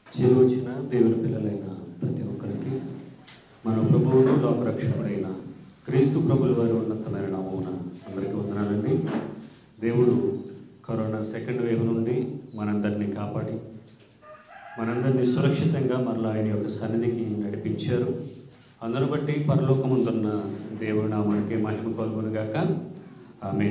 చేరు వచ్చిన దేవుని పిల్లలైన ప్రతి ఒక్కరికి మన ప్రభువును లోకరక్షకుడైన క్రీస్తు ప్రభుల వారి ఉన్నతమైన నామమున అందరికీ వందనాలండి దేవుడు కరోనా సెకండ్ వేవ్ నుండి మనందరినీ కాపాడి మనందరినీ సురక్షితంగా మరలా ఆయన యొక్క సన్నిధికి నడిపించారు అందును బట్టి పరలోకముందున్న దేవుడి నామానికి మహిమ కొలుగునుగాక ఆమె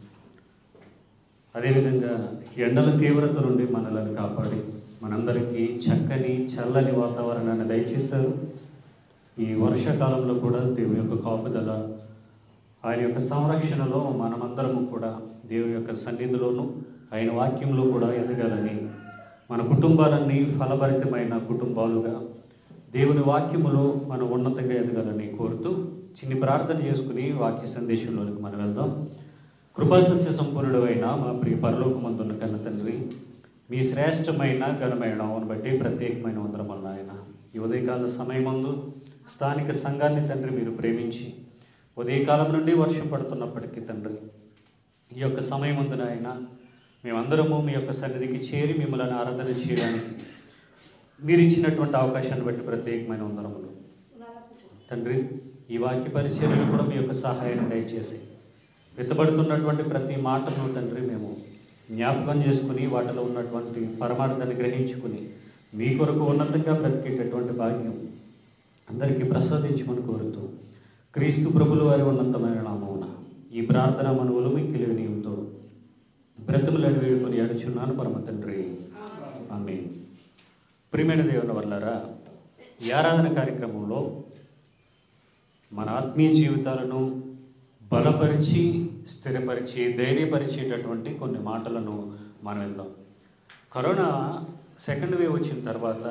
అదేవిధంగా ఎండల తీవ్రత నుండి మనలను కాపాడి మనందరికీ చక్కని చల్లని వాతావరణాన్ని దయచేశారు ఈ వర్షాకాలంలో కూడా దేవుని యొక్క కాపుదల ఆయన యొక్క సంరక్షణలో మనమందరము కూడా దేవుని యొక్క సన్నిధిలోను ఆయన వాక్యంలో కూడా ఎదగాలని మన కుటుంబాలన్నీ ఫలభరితమైన కుటుంబాలుగా దేవుని వాక్యములో మనం ఉన్నతంగా ఎదగాలని కోరుతూ చిన్ని ప్రార్థన చేసుకుని వాక్య సందేశంలోనికి మనం వెళ్దాం కృపాసత్య సంపూర్ణుడు అయిన మా ప్రియ పరలోకమందున్న కన్న తండ్రి మీ శ్రేష్టమైన ఘనమైన నామను బట్టి ప్రత్యేకమైన వందరమల్ల ఆయన ఈ ఉదయకాల సమయమందు స్థానిక సంఘాన్ని తండ్రి మీరు ప్రేమించి ఉదయకాలం నుండి వర్షం పడుతున్నప్పటికీ తండ్రి ఈ యొక్క సమయమందున ఆయన మేమందరము మీ యొక్క సన్నిధికి చేరి మిమ్మల్ని ఆరాధన చేయడానికి మీరు ఇచ్చినటువంటి అవకాశాన్ని బట్టి ప్రత్యేకమైన వందనములు తండ్రి ఈ వాక్య పరిచర్యలు కూడా మీ యొక్క సహాయాన్ని దయచేసి వెతబడుతున్నటువంటి ప్రతి మాటను తండ్రి మేము జ్ఞాపకం చేసుకుని వాటిలో ఉన్నటువంటి పరమార్థాన్ని గ్రహించుకుని మీ కొరకు ఉన్నతంగా బ్రతికేటటువంటి భాగ్యం అందరికీ ప్రసాదించమని కోరుతూ క్రీస్తు ప్రభుల వారి ఉన్నతమైన నామమున ఈ ప్రార్థన మనవులు మిక్కిలి వినియంతో బ్రతుములను వేడుకొని అడుచున్నాను పరమ తండ్రి ఆమె ప్రియమైన దేవుని వల్లరా ఈ ఆరాధన కార్యక్రమంలో మన ఆత్మీయ జీవితాలను బలపరిచి స్థిరపరిచి ధైర్యపరిచేటటువంటి కొన్ని మాటలను మనం విందాం కరోనా సెకండ్ వేవ్ వచ్చిన తర్వాత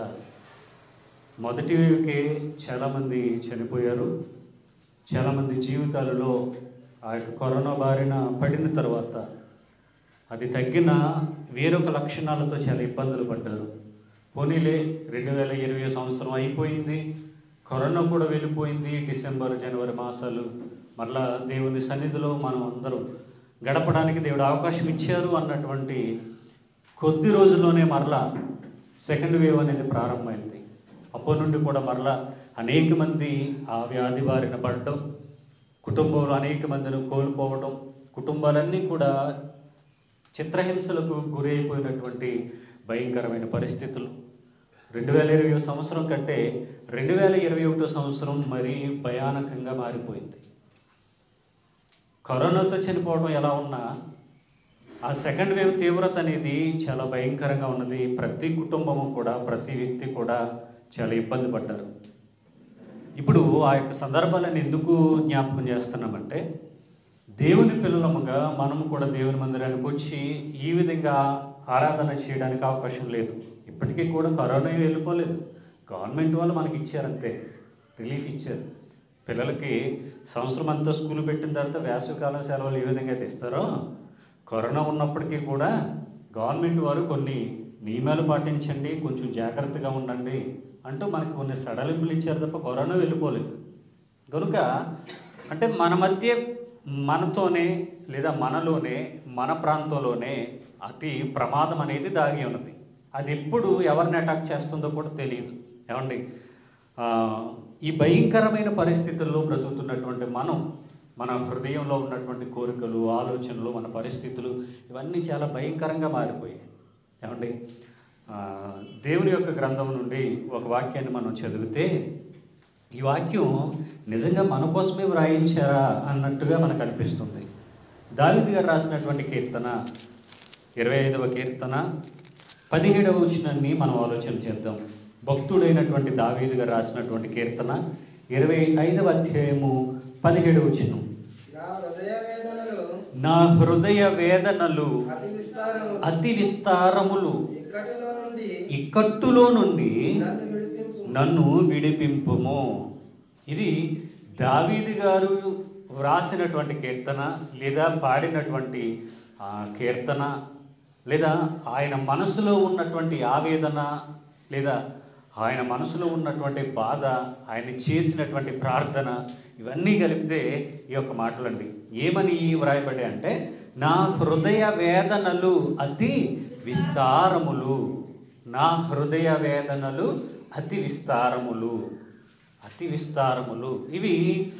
మొదటి వేవ్కే చాలామంది చనిపోయారు చాలామంది జీవితాలలో ఆ యొక్క కరోనా బారిన పడిన తర్వాత అది తగ్గిన వేరొక లక్షణాలతో చాలా ఇబ్బందులు పడ్డారు పోనీలే రెండు వేల ఇరవై సంవత్సరం అయిపోయింది కరోనా కూడా వెళ్ళిపోయింది డిసెంబర్ జనవరి మాసాలు మరలా దేవుని సన్నిధిలో మనం అందరం గడపడానికి దేవుడు అవకాశం ఇచ్చారు అన్నటువంటి కొద్ది రోజుల్లోనే మరలా సెకండ్ వేవ్ అనేది ప్రారంభమైంది అప్పటి నుండి కూడా మరలా అనేక మంది ఆ వ్యాధి బారిన పడడం కుటుంబంలో అనేక మందిని కోల్పోవడం కుటుంబాలన్నీ కూడా చిత్రహింసలకు గురి అయిపోయినటువంటి భయంకరమైన పరిస్థితులు రెండు వేల ఇరవై సంవత్సరం కంటే రెండు వేల ఇరవై ఒకటో సంవత్సరం మరీ భయానకంగా మారిపోయింది కరోనాతో చనిపోవడం ఎలా ఉన్నా ఆ సెకండ్ వేవ్ తీవ్రత అనేది చాలా భయంకరంగా ఉన్నది ప్రతి కుటుంబము కూడా ప్రతి వ్యక్తి కూడా చాలా ఇబ్బంది పడ్డారు ఇప్పుడు ఆ యొక్క సందర్భాలను ఎందుకు జ్ఞాపకం చేస్తున్నామంటే దేవుని పిల్లలముగా మనము కూడా దేవుని మందిరానికి వచ్చి ఈ విధంగా ఆరాధన చేయడానికి అవకాశం లేదు ఇప్పటికీ కూడా కరోనా వెళ్ళిపోలేదు గవర్నమెంట్ వాళ్ళు మనకి ఇచ్చారంతే రిలీఫ్ ఇచ్చారు పిల్లలకి సంవత్సరం అంతా స్కూల్ పెట్టిన తర్వాత వేసవికాలం సెలవులు ఏ విధంగా అయితే ఇస్తారో కరోనా ఉన్నప్పటికీ కూడా గవర్నమెంట్ వారు కొన్ని నియమాలు పాటించండి కొంచెం జాగ్రత్తగా ఉండండి అంటూ మనకి కొన్ని సడలింపులు ఇచ్చారు తప్ప కరోనా వెళ్ళిపోలేదు కనుక అంటే మన మధ్య మనతోనే లేదా మనలోనే మన ప్రాంతంలోనే అతి ప్రమాదం అనేది దాగి ఉన్నది అది ఎప్పుడు ఎవరిని అటాక్ చేస్తుందో కూడా తెలియదు ఏమండి ఆ, ఈ భయంకరమైన పరిస్థితుల్లో బ్రతుకుతున్నటువంటి మనం మన హృదయంలో ఉన్నటువంటి కోరికలు ఆలోచనలు మన పరిస్థితులు ఇవన్నీ చాలా భయంకరంగా మారిపోయాయి ఏమండి ఆ, దేవుని యొక్క గ్రంథం నుండి ఒక వాక్యాన్ని మనం చదివితే ఈ వాక్యం నిజంగా మన కోసమే వ్రాయించారా అన్నట్టుగా మనకు అనిపిస్తుంది దావిది గారు రాసినటువంటి కీర్తన ఇరవై ఐదవ కీర్తన పదిహేడవ వచనాన్ని మనం ఆలోచన చేద్దాం భక్తుడైనటువంటి దావీదు గారు రాసినటువంటి కీర్తన ఇరవై ఐదవ అధ్యాయము పదిహేడవ వచనం నా హృదయ వేదనలు నా హృదయ వేదనలు అతి విస్తారము అతి విస్తారములు ఇక్కడిలో నుండి ఇక్కట్టులో నుండి నన్ను విడిపించు నన్ను విడిపింపుము ఇది దావీది గారు వ్రాసినటువంటి కీర్తన లేదా పాడినటువంటి ఆ, కీర్తన లేదా ఆయన మనసులో ఉన్నటువంటి ఆవేదన లేదా ఆయన మనసులో ఉన్నటువంటి బాధ ఆయన చేసినటువంటి ప్రార్థన ఇవన్నీ కలిపితే ఈ యొక్క మాటలండి ఏమని వ్రాయబడి అంటే నా హృదయ వేదనలు అతి విస్తారములు నా హృదయ వేదనలు అతి విస్తారములు అతి విస్తారములు ఇవి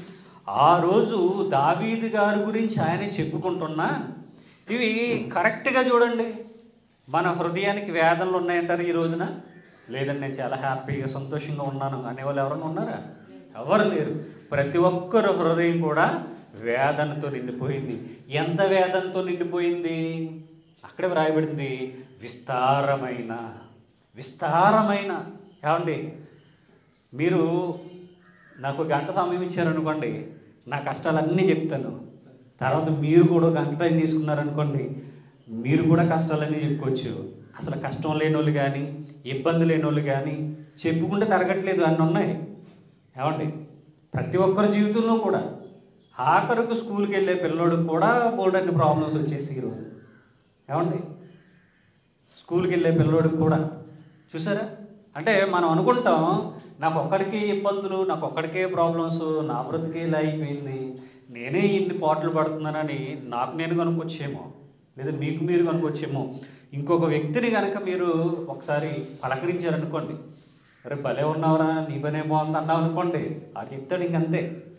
ఆ రోజు దావీదు గారి గురించి ఆయన చెప్పుకుంటున్నా ఇవి కరెక్ట్గా చూడండి మన హృదయానికి వేదనలు ఉన్నాయంటారు ఈ రోజున లేదండి నేను చాలా హ్యాపీగా సంతోషంగా ఉన్నాను అనేవాళ్ళు ఎవరైనా ఉన్నారా ఎవరు లేరు ప్రతి ఒక్కరు హృదయం కూడా వేదనతో నిండిపోయింది ఎంత వేదనతో నిండిపోయింది అక్కడే వ్రాయబడింది విస్తారమైన విస్తారమైన ఏమండి మీరు నాకు గంట సమయం ఇచ్చారనుకోండి నా కష్టాలన్నీ చెప్తాను తర్వాత మీరు కూడా గంట టైం తీసుకున్నారనుకోండి మీరు కూడా కష్టాలన్నీ చెప్పుకోవచ్చు అసలు కష్టం లేని వాళ్ళు కానీ ఇబ్బంది లేని వాళ్ళు కానీ చెప్పుకుంటే తరగట్లేదు అన్నీ ఉన్నాయి ఏమండి ప్రతి ఒక్కరి జీవితంలో కూడా ఆఖరకు స్కూల్కి వెళ్ళే పిల్లోడికి కూడా బోల్డన్ని ప్రాబ్లమ్స్ వచ్చేసి ఈరోజు ఏమండి స్కూల్కి వెళ్ళే పిల్లోడికి కూడా చూసారా అంటే మనం అనుకుంటాం నాకు ఒక్కడికే ఇబ్బందులు నాకు ఒక్కడికే ప్రాబ్లమ్స్ నా బ్రతికే ఇలా అయిపోయింది నేనే ఇన్ని పాటలు పడుతున్నానని నాకు నేను కనుక్కొచ్చేమో లేదా మీకు మీరు కనుక్కొచ్చేమో ఇంకొక వ్యక్తిని కనుక మీరు ఒకసారి పలకరించారనుకోండి అరే భలే ఉన్నావురా నీ పనే బాగుంది అన్నావు అనుకోండి అది చెప్తాడు ఇంకంతే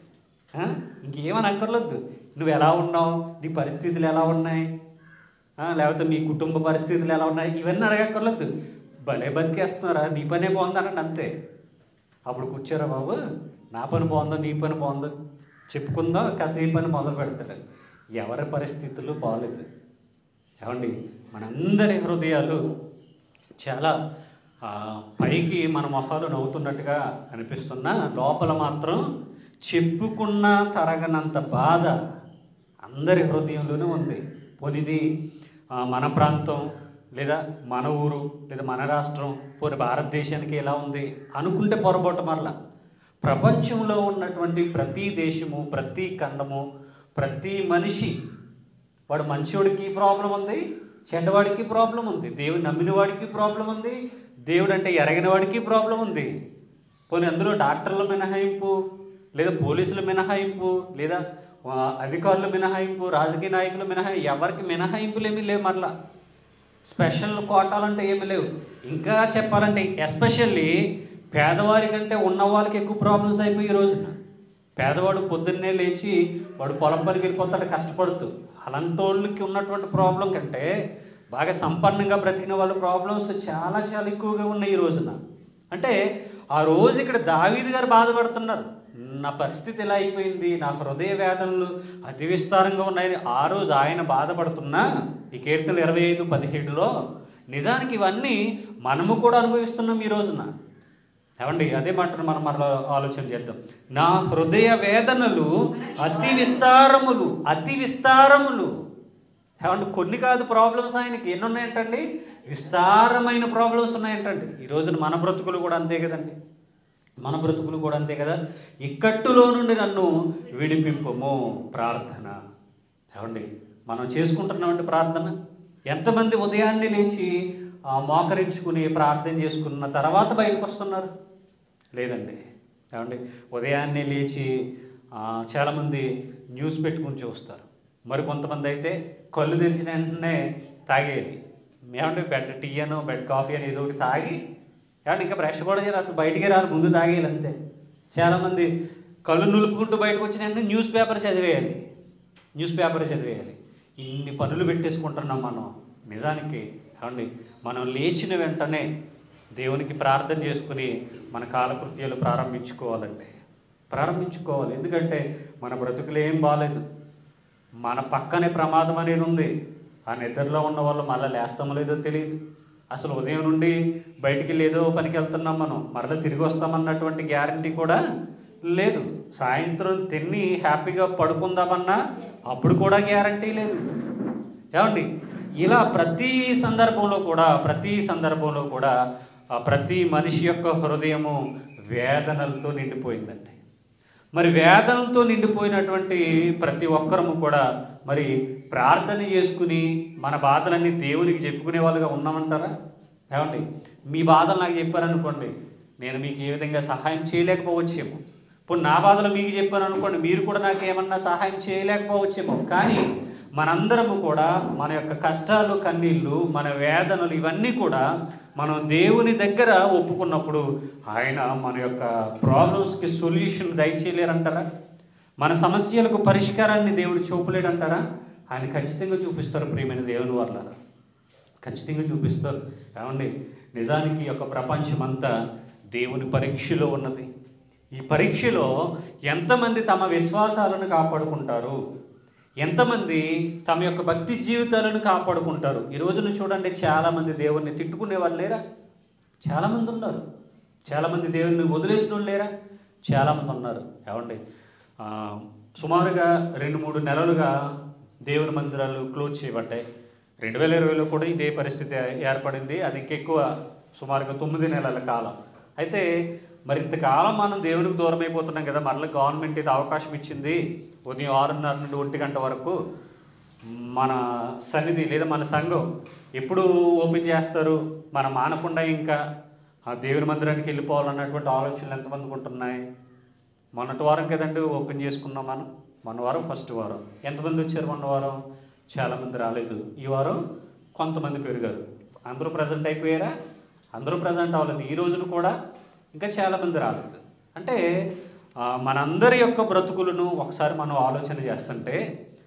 ఆ? ఇంకేమని అక్కర్లేదు నువ్వు ఎలా ఉన్నావు నీ పరిస్థితులు ఎలా ఉన్నాయి ఆ, లేకపోతే మీ కుటుంబ పరిస్థితులు ఎలా ఉన్నాయి ఇవన్నీ అడగక్కర్లేదు భలే బతికేస్తున్నారా నీ పనే బాగుందనండి అంతే అప్పుడు కూర్చోరా బాబు నా పని బాగుందో నీ పని బాగుందో చెప్పుకుందో కాసేపు పని మొదలు పెడతాడు ఎవరి పరిస్థితులు బాగలేదు ఏమండి మనందరి హృదయాలు చాలా ఆ, పైకి మన మొహాలు నవ్వుతున్నట్టుగా అనిపిస్తున్నా లోపల మాత్రం చెప్పుకున్న తరగనంత బాధ అందరి హృదయంలోనూ ఉంది పోనిది ఆ, మన ప్రాంతం లేదా మన ఊరు లేదా మన రాష్ట్రం పోనీ భారతదేశానికి ఎలా ఉంది అనుకుంటే పొరపాటు మరలా ప్రపంచంలో ఉన్నటువంటి ప్రతి దేశము ప్రతి ఖండము ప్రతి మనిషి వాడు మంచివాడికి ప్రాబ్లం ఉంది చెడ్డవాడికి ప్రాబ్లం ఉంది దేవుడు నమ్మిన వాడికి ప్రాబ్లం ఉంది దేవుడు అంటే ఎరగిన వాడికి ప్రాబ్లం ఉంది పోనీ అందులో డాక్టర్ల మినహాయింపు లేదా పోలీసుల మినహాయింపు లేదా ఆ, అధికారుల మినహాయింపు రాజకీయ నాయకుల మినహాయింపు ఎవరికి మినహాయింపులు ఏమీ లేవు మరలా స్పెషల్ కోటాలు అంటే ఏమీ లేవు ఇంకా చెప్పాలంటే ఎస్పెషల్లీ పేదవారి కంటే ఉన్న వాళ్ళకి ఎక్కువ ప్రాబ్లమ్స్ అయిపోయి ఈ రోజున పేదవాడు పొద్దున్నే లేచి వాడు పొలం పనికి వెళ్ళిపోతాడు కష్టపడుతూ అలాంటి వాళ్ళకి ఉన్నటువంటి ప్రాబ్లం కంటే బాగా సంపన్నంగా బ్రతికిన వాళ్ళ ప్రాబ్లమ్స్ చాలా చాలా ఎక్కువగా ఉన్నాయి ఈ రోజున అంటే ఆ రోజు ఇక్కడ దావీదు గారు బాధపడుతున్నారు నా పరిస్థితి ఎలా అయిపోయింది నా హృదయ వేదనలు అతి విస్తారంగా ఉన్నాయని ఆ రోజు ఆయన బాధపడుతున్నా ఈ కీర్తనలు ఇరవై ఐదు పదిహేడులో నిజానికి ఇవన్నీ మనము కూడా అనుభవిస్తున్నాం ఈ రోజున ఏమండి అదే మాటను మనం మరలా ఆలోచన చేద్దాం నా హృదయ వేదనలు అతి విస్తారములు అతి విస్తారములు ఏమండి కొన్ని కాదు ప్రాబ్లమ్స్ ఆయనకి ఎన్ని ఉన్నాయంటండి విస్తారమైన ప్రాబ్లమ్స్ ఉన్నాయంటండి ఈ రోజున మన బ్రతుకులు కూడా అంతే కదండి మన బ్రతుకులు కూడా అంతే కదా ఇక్కట్టులో నుండి నన్ను విడిపింపము ప్రార్థన ఏమండి మనం చేసుకుంటున్నామంటే ప్రార్థన ఎంతమంది ఉదయాన్నే లేచి ఆ, మోకరించుకుని ప్రార్థన చేసుకున్న తర్వాత బయటకు వస్తున్నారు లేదండి ఏమండి ఉదయాన్నే లేచి ఆ, చాలామంది న్యూస్ పెట్టుకుని చూస్తారు మరి కొంతమంది అయితే కళ్ళు తెరిచిన వెంటనే తాగేది ఏమంటే బెడ్ టీ అనో బెడ్ కాఫీ అని ఏదో ఒకటి తాగి ఏమంటే ఇంకా బ్రష్ కూడా చేయరు అసలు బయటికి రాదు ముందు తాగేయాలి అంతే చాలామంది కళ్ళు నులుపుకుంటూ బయటకు వచ్చిన వెంటనే న్యూస్ పేపర్ చదివేయాలి న్యూస్ పేపర్ చదివేయాలి ఇన్ని పనులు పెట్టేసుకుంటున్నాం మనం నిజానికి ఏమండి మనం లేచిన వెంటనే దేవునికి ప్రార్థన చేసుకుని మన కాలకృత్యాలు ప్రారంభించుకోవాలండి ప్రారంభించుకోవాలి ఎందుకంటే మన బ్రతుకులు ఏం బాగాలేదు మన పక్కనే ప్రమాదం అనేది ఉంది ఆ నిద్రలో ఉన్న వాళ్ళు మళ్ళీ లేస్తామో లేదో తెలియదు అసలు ఉదయం నుండి బయటికి లేదో పనికి వెళ్తున్నాం మనం మరలా తిరిగి వస్తామన్నటువంటి గ్యారంటీ కూడా లేదు సాయంత్రం తిని హ్యాపీగా పడుకుందామన్నా అప్పుడు కూడా గ్యారంటీ లేదు ఏమండి ఇలా ప్రతి సందర్భంలో కూడా ప్రతి సందర్భంలో కూడా ఆ ప్రతి మనిషి యొక్క హృదయము వేదనలతో నిండిపోయిందండి మరి వేదనలతో నిండిపోయినటువంటి ప్రతి ఒక్కరము కూడా మరి ప్రార్థన చేసుకుని మన బాధలన్నీ దేవునికి చెప్పుకునే వాళ్ళుగా ఉన్నామంటారా ఏమండి మీ బాధలు నాకు చెప్పారనుకోండి నేను మీకు ఏ విధంగా సహాయం చేయలేకపోవచ్చేమో ఇప్పుడు నా బాధలు మీకు చెప్పాను అనుకోండి మీరు కూడా నాకు ఏమన్నా సహాయం చేయలేకపోవచ్చేమో కానీ మనందరము కూడా మన యొక్క కష్టాలు కన్నీళ్ళు మన వేదనలు ఇవన్నీ కూడా మనం దేవుని దగ్గర ఒప్పుకున్నప్పుడు ఆయన మన యొక్క ప్రాబ్లమ్స్కి సొల్యూషన్ దయచేయలేరంటారా మన సమస్యలకు పరిష్కారాన్ని దేవుడు చూపలేడంటారా ఆయన ఖచ్చితంగా చూపిస్తారు ప్రియమైన దేవుని వాళ్ళారా ఖచ్చితంగా చూపిస్తారు ఏమండి నిజానికి ఈ యొక్క ప్రపంచం అంతా దేవుని పరీక్షలో ఉన్నది ఈ పరీక్షలో ఎంతమంది తమ విశ్వాసాలను కాపాడుకుంటారు ఎంతమంది తమ యొక్క భక్తి జీవితాలను కాపాడుకుంటారు ఈ రోజున చూడండి చాలామంది దేవుణ్ణి తిట్టుకునే వాళ్ళు లేరా చాలామంది ఉన్నారు చాలామంది దేవుణ్ణి వదిలేసిన వాళ్ళు లేరా చాలామంది ఉన్నారు ఏమండి ఆ, సుమారుగా రెండు మూడు నెలలుగా దేవుని మందిరాలు క్లోజ్ చేయబడ్డాయి రెండు వేల ఇరవైలో కూడా ఇదే పరిస్థితి ఏర్పడింది అది ఇంకెక్కువ సుమారుగా తొమ్మిది నెలల కాలం అయితే మరి ఇంతకాలం మనం దేవునికి దూరం అయిపోతున్నాం కదా మరలా గవర్నమెంట్ ఇది అవకాశం ఇచ్చింది ఉదయం ఆరున్నర నుండి ఒంటి గంట వరకు మన సన్నిధి లేదా మన సంఘం ఎప్పుడు ఓపెన్ చేస్తారు మనం మానకుండా ఇంకా ఆ దేవుని మందిరానికి వెళ్ళిపోవాలన్నటువంటి ఆలోచనలు ఎంతమందికి ఉంటున్నాయి మొన్నటి వారం కదండి ఓపెన్ చేసుకున్నాం మనం మొన్న వారం ఫస్ట్ వారం ఎంతమంది వచ్చారు మొన్న వారం చాలామంది రాలేదు ఈ వారం కొంతమంది పెరిగారు అందరూ ప్రజెంట్ అయిపోయారా అందరూ ప్రజెంట్ అవ్వలేదు ఈ రోజున కూడా ఇంకా చాలామంది రాలేదు అంటే ఆ, మనందరి యొక్క బ్రతుకులను ఒకసారి మనం ఆలోచన చేస్తుంటే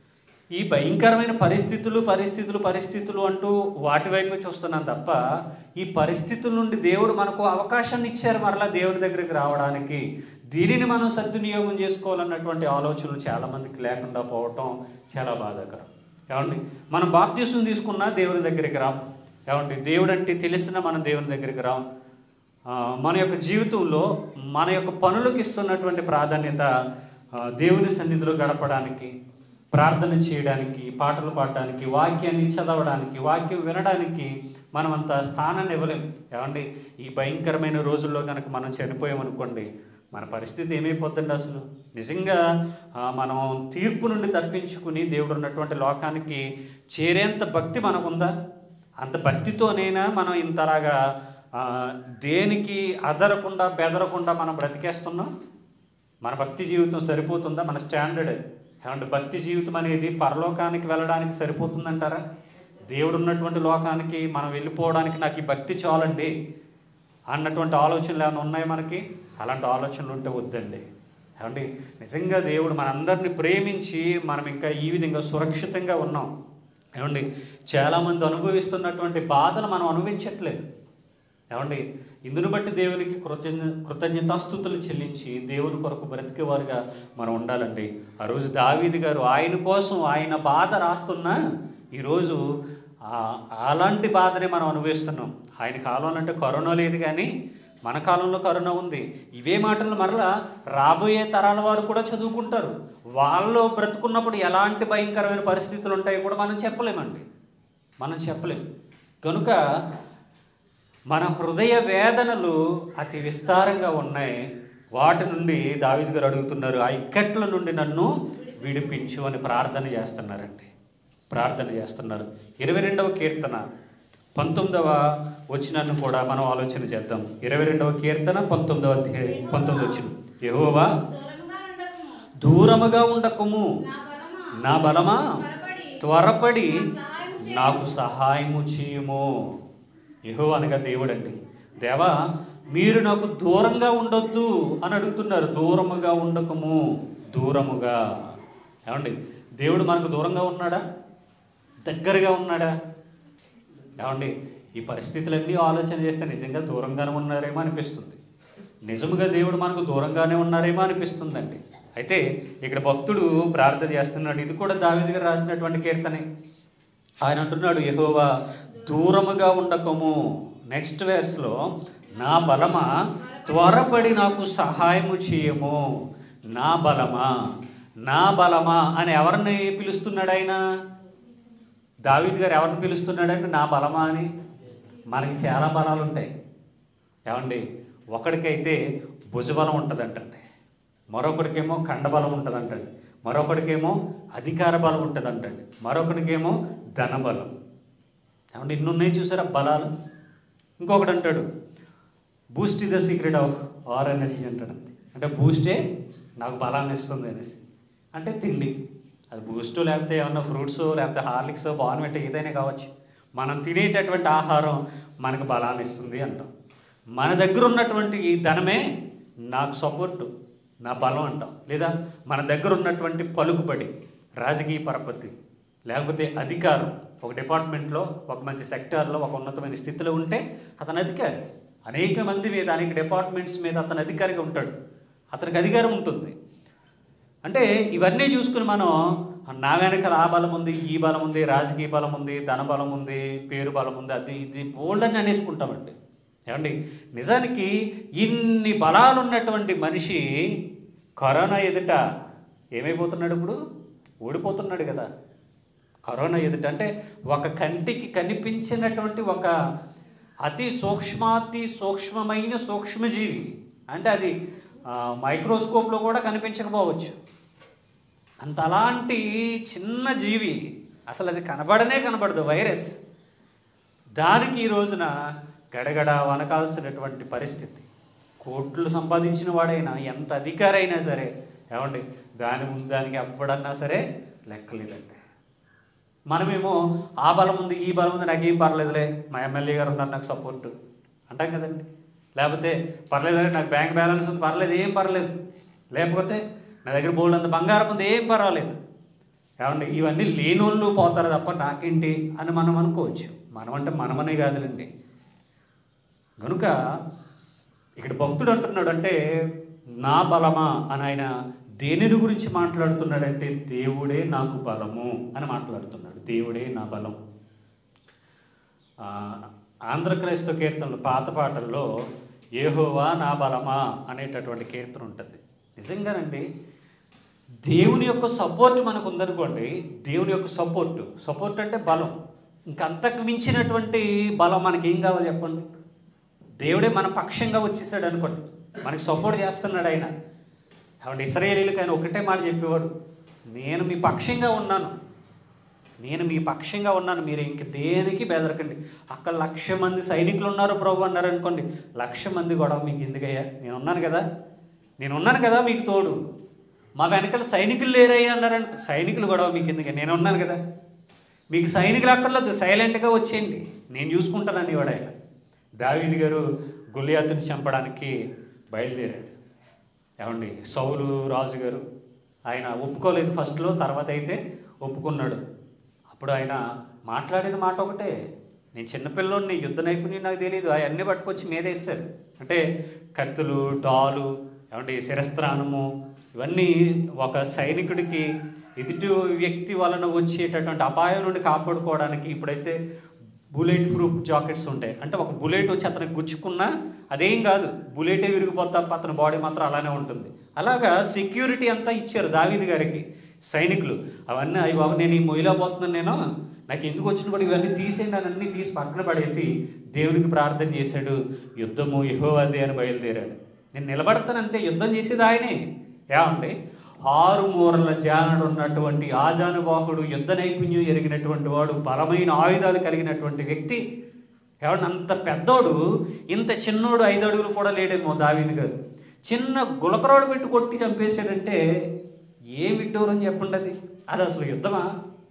ఈ భయంకరమైన పరిస్థితులు పరిస్థితులు పరిస్థితులు అంటూ వాటి వైపు చూస్తున్నాం తప్ప ఈ పరిస్థితుల నుండి దేవుడు మనకు అవకాశాన్ని ఇచ్చారు మరలా దేవుని దగ్గరికి రావడానికి దీనిని మనం సద్వినియోగం చేసుకోవాలన్నటువంటి ఆలోచనలు చాలామందికి లేకుండా పోవటం చాలా బాధాకరం ఏమండి మనం బాప్తీసం తీసుకున్నా దేవుని దగ్గరికి రాం ఏమండి దేవుడు అంటే తెలిసినా మనం దేవుని దగ్గరికి రాం ఆ, మన యొక్క జీవితంలో మన యొక్క పనులకు ఇస్తున్నటువంటి ప్రాధాన్యత ఆ, దేవుని సన్నిధిలో గడపడానికి ప్రార్థన చేయడానికి పాటలు పాడడానికి వాక్యాన్ని చదవడానికి వాక్యం వినడానికి మనం అంత స్థానాన్ని ఇవ్వలేం ఏమండి ఈ భయంకరమైన రోజుల్లో కనుక మనం చనిపోయామనుకోండి మన పరిస్థితి ఏమైపోద్దండి అసలు నిజంగా ఆ, మనం తీర్పు నుండి తప్పించుకుని దేవుడు ఉన్నటువంటి లోకానికి చేరేంత భక్తి మనకుందా అంత భక్తితోనైనా మనం ఇంతలాగా ఆ, దేనికి అదరకుండా బెదరకుండా మనం బ్రతికేస్తున్నాం మన భక్తి జీవితం సరిపోతుందా మన స్టాండర్డ్ ఏమంటే భక్తి జీవితం అనేది పరలోకానికి వెళ్ళడానికి సరిపోతుందంటారా దేవుడు ఉన్నటువంటి లోకానికి మనం వెళ్ళిపోవడానికి నాకు ఈ భక్తి చాలండి అన్నటువంటి ఆలోచనలు ఏమైనా ఉన్నాయి మనకి అలాంటి ఆలోచనలు ఉంటే వద్దండి ఏమండి నిజంగా దేవుడు మనందరిని ప్రేమించి మనం ఇంకా ఈ విధంగా సురక్షితంగా ఉన్నాం ఏమండి చాలామంది అనుభవిస్తున్నటువంటి బాధలు మనం అనుభవించట్లేదు ఏమండి ఇందును బట్టి దేవునికి కృతజ్ఞ కృతజ్ఞతాస్థుతులు చెల్లించి దేవుని కొరకు బ్రతికేవారుగా మనం ఉండాలండి ఆ రోజు దావీది గారు ఆయన కోసం ఆయన బాధ రాస్తున్నా ఈరోజు ఆ- అలాంటి బాధనే మనం అనుభవిస్తున్నాం ఆయన కాలంలో అంటే కరోనా లేదు కానీ మన కాలంలో కరోనా ఉంది ఇవే మాటలు మరలా రాబోయే తరాల వారు కూడా చదువుకుంటారు వాళ్ళు బ్రతుకున్నప్పుడు ఎలాంటి భయంకరమైన పరిస్థితులు ఉంటాయో కూడా మనం చెప్పలేమండి మనం చెప్పలేం కనుక మన హృదయ వేదనలు అతి విస్తారంగా ఉన్నాయి వాటి నుండి దావిద్ గారు అడుగుతున్నారు ఆ ఇక్కట్ల నుండి నన్ను విడిపించు అని ప్రార్థన చేస్తున్నారండి ప్రార్థన చేస్తున్నారు ఇరవై రెండవ కీర్తన పంతొమ్మిదవ వచ్చినను కూడా మనం ఆలోచన చేద్దాం ఇరవై రెండవ కీర్తన పంతొమ్మిదవ అధ్యాయం పంతొమ్మిది వచ్చిన యెహోవా దూరముగా ఉండకుము దూరముగా ఉండకము నా బలమా నా బలమా త్వరపడి త్వరపడి నాకు నాకు సహాయము సహాయము చేయము యహో అనగా దేవుడండి దేవా మీరు నాకు దూరంగా ఉండొద్దు అని అడుగుతున్నారు దూరముగా ఉండకము దూరముగా ఏమండి దేవుడు మనకు దూరంగా ఉన్నాడా దగ్గరగా ఉన్నాడా ఏమండి ఈ పరిస్థితులన్నీ ఆలోచన చేస్తే నిజంగా దూరంగానే ఉన్నారేమో అనిపిస్తుంది నిజముగా దేవుడు మనకు దూరంగానే ఉన్నారేమో అనిపిస్తుందండి అయితే ఇక్కడ భక్తుడు ప్రార్థన చేస్తున్నాడు ఇది కూడా దావిది గారు రాసినటువంటి కీర్తనే ఆయన అంటున్నాడు యెహోవా దూరముగా ఉండకము నెక్స్ట్ వేర్స్లో నా బలమా త్వరపడి నాకు సహాయము చేయము నా బలమా నా బలమా అని ఎవరిని పిలుస్తున్నాడు ఆయన దావీద్ గారు ఎవరిని పిలుస్తున్నాడంటే నా బలమా అని మనకి చాలా బలాలు ఉంటాయి ఏమండి ఒకడికైతే భుజబలం ఉంటుందంటండి మరొకడికేమో కండబలం ఉంటుందంటండి మరొకడికేమో అధికార బలం ఉంటుందంటండి మరొకడికేమో ధనబలం ఏమంటే ఇన్ని ఉన్నాయి చూసారా బలాలు ఇంకొకడు అంటాడు Boost is the secret of our energy అంటాడు అంటే బూస్టే నాకు బలాన్ని ఇస్తుంది అనేసి అంటే తిండి అది బూస్ట్ లేకపోతే ఏమన్నా ఫ్రూట్స్ లేకపోతే హార్లిక్స్ బాన్వెట్ ఏదైనా కావచ్చు మనం తినేటటువంటి ఆహారం మనకు బలాన్ని ఇస్తుంది అంటాం మన దగ్గర ఉన్నటువంటి ఈ ధనమే నాకు సపోర్టు నా బలం అంటాం లేదా మన దగ్గర ఉన్నటువంటి పలుకుబడి రాజకీయ పరపతి లేకపోతే అధికారం ఒక డిపార్ట్మెంట్లో ఒక మంచి సెక్టార్లో ఒక ఉన్నతమైన స్థితిలో ఉంటే అతను అధికారి అనేక మంది మీద అనేక డిపార్ట్మెంట్స్ మీద అతను అధికారిగా ఉంటాడు అతనికి అధికారం ఉంటుంది అంటే ఇవన్నీ చూసుకుని మనం నా వెనకాల ఆ బలం ఉంది ఈ బలం ఉంది రాజకీయ బలం ఉంది ధన బలం ఉంది పేరు బలం ఉంది అది ఇది బోల్డ్ అని అనేసుకుంటామండి ఏమండి నిజానికి ఇన్ని బలాలు ఉన్నటువంటి మనిషి కరోనా ఎదుట ఏమైపోతున్నాడు ఇప్పుడు ఓడిపోతున్నాడు కదా కరోనా ఎదుట అంటే ఒక కంటికి కనిపించినటువంటి ఒక అతి సూక్ష్మాతి సూక్ష్మమైన సూక్ష్మజీవి అంటే అది ఆ, మైక్రోస్కోప్లో కూడా కనిపించకపోవచ్చు అంత అలాంటి చిన్న జీవి అసలు అది కనబడనే కనబడదు వైరస్ దానికి ఈ రోజున గడగడ వనకాల్సినటువంటి పరిస్థితి కోట్లు సంపాదించిన వాడైనా ఎంత అధికారైనా సరే ఏమండి దాని ముందు దానికి ఎవ్వడన్నా సరే లెక్కలేదండి మనమేమో ఆ బలం ఉంది ఈ బలం ఉంది నాకేం పర్లేదులే మా ఎమ్మెల్యే గారు ఉన్నారు నాకు సపోర్ట్ అంటాం కదండి లేకపోతే పర్లేదండి నాకు బ్యాంక్ బ్యాలెన్స్ ఉంది పర్లేదు ఏం పర్లేదు లేకపోతే నా దగ్గర బోల్డ్ అంత బంగారం ఉంది ఏం పర్వాలేదు ఏమండి ఇవన్నీ లేనోళ్ళు పోతారు తప్ప నాకేంటి అని మనం అనుకోవచ్చు మనం అంటే మనమనే కాదులండి కనుక ఇక్కడ భక్తుడు అంటున్నాడు అంటే నా బలమా అని ఆయన దేనిని గురించి మాట్లాడుతున్నాడంటే దేవుడే నాకు బలము అని మాట్లాడుతున్నాడు దేవుడే నా బలం ఆ, ఆంధ్ర క్రైస్తవ కీర్తనలు పాత పాటల్లో ఏహోవా నా బలమా అనేటటువంటి కీర్తన ఉంటుంది నిజంగానండి దేవుని యొక్క సపోర్ట్ మనకు ఉందనుకోండి దేవుని యొక్క సపోర్ట్ సపోర్ట్ అంటే బలం ఇంకంతకు మించినటువంటి బలం మనకి ఏం కావాలి చెప్పండి దేవుడే మన పక్షంగా వచ్చేసాడు అనుకోండి మనకి సపోర్ట్ చేస్తున్నాడు ఆయన కాబట్టి ఇస్రాయేలీలకు ఆయన ఒకటే మాట చెప్పేవాడు నేను మీ పక్షంగా ఉన్నాను నేను మీ పక్షంగా ఉన్నాను మీరు ఇంక దేనికి బెదరకండి అక్కడ లక్ష మంది సైనికులు ఉన్నారు ప్రభు అన్నారు అనుకోండి లక్ష మంది గొడవ మీకు ఎందుకయ్యా నేను ఉన్నాను కదా నేను ఉన్నాను కదా మీకు తోడు మా వెనకాల సైనికులు లేరయ్యా అన్నారంట సైనికులు గొడవ మీకు ఎందుకే నేను ఉన్నాను కదా మీకు సైనికులు అక్కర్లేదు సైలెంట్గా వచ్చేయండి నేను చూసుకుంటాను అనేవాడు ఆయన దావీది గారు గులియాతుని చంపడానికి బయలుదేరాడు ఏమండి సౌలు రాజు గారు ఆయన ఒప్పుకోలేదు ఫస్ట్లో తర్వాత అయితే ఒప్పుకున్నాడు అప్పుడు ఆయన మాట్లాడిన మాట ఒకటే నేను చిన్నపిల్లోని యుద్ధ నైపుణ్యం నాకు తెలియదు అవన్నీ పట్టుకొచ్చి మీదేస్తారు అంటే కత్తులు డాలు ఏమంటే శిరస్త్రానము ఇవన్నీ ఒక సైనికుడికి ఎదుటి వ్యక్తి వలన వచ్చేటటువంటి అపాయం నుండి కాపాడుకోవడానికి ఇప్పుడైతే బుల్లెట్ ప్రూఫ్ జాకెట్స్ ఉంటాయి అంటే ఒక బుల్లెట్ వచ్చి అతనికి గుచ్చుకున్నా అదేం కాదు బుల్లెటే విరిగిపోతా తప్ప అతని బాడీ మాత్రం అలానే ఉంటుంది అలాగా సెక్యూరిటీ అంతా ఇచ్చారు దావీది గారికి సైనికులు అవన్నీ అవి బాబు నేను ఈ మొయిలా పోతున్నాను నేను నాకు ఎందుకు వచ్చిన కూడా ఇవన్నీ తీసేయండి అని అన్నీ తీసి పక్కన పడేసి దేవునికి ప్రార్థన చేశాడు యుద్ధము యెహోవాదే అని బయలుదేరాడు నేను నిలబడతాను అంతే యుద్ధం చేసేది ఆయనే ఏమండి ఆరు మూరల జానడు ఉన్నటువంటి ఆజానుబాహుడు యుద్ధ నైపుణ్యం ఎరిగినటువంటి వాడు బలమైన ఆయుధాలు కలిగినటువంటి వ్యక్తి ఏమన్నా అంత పెద్దోడు ఇంత చిన్నోడు ఐదు అడుగులు కూడా లేడేమో దావీది గారు చిన్న గులకరోడు పెట్టి కొట్టి చంపేశాడంటే ఏ విడ్డూరం చెప్పండి అది అది అసలు యుద్ధమా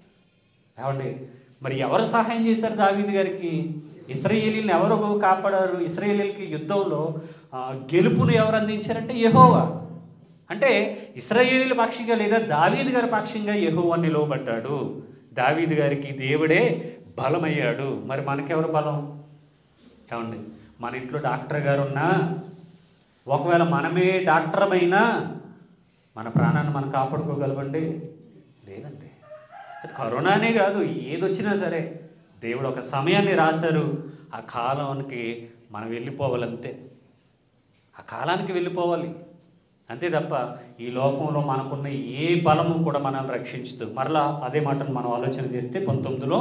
ఏమండి మరి ఎవరు సహాయం చేశారు దావీదు గారికి ఇస్రాయేలీలను ఎవరు కాపాడారు ఇస్రాయేలీలకి యుద్ధంలో ఆ, గెలుపును ఎవరు అందించారంటే యెహోవా అంటే ఇస్రాయేలీల పక్షంగా లేదా దావీదు గారి పక్షంగా యెహోవా నిలవబడ్డాడు దావీదు గారికి దేవుడే బలమయ్యాడు మరి మనకెవరు బలం ఏమండి మన ఇంట్లో డాక్టర్ గారు ఉన్నా ఒకవేళ మనమే డాక్టర్ అయినా మన ప్రాణాన్ని మనం కాపాడుకోగలమండి లేదండి అది కరోనానే కాదు ఏదొచ్చినా సరే దేవుడు ఒక సమయాన్ని రాశారు ఆ కాలానికి మనం వెళ్ళిపోవాలంతే ఆ కాలానికి వెళ్ళిపోవాలి అంతే తప్ప ఈ లోకంలో మనకున్న ఏ బలము కూడా మనల్ని రక్షించదు మరలా అదే మాటను మనం ఆలోచన చేస్తే పంతొమ్మిదిలో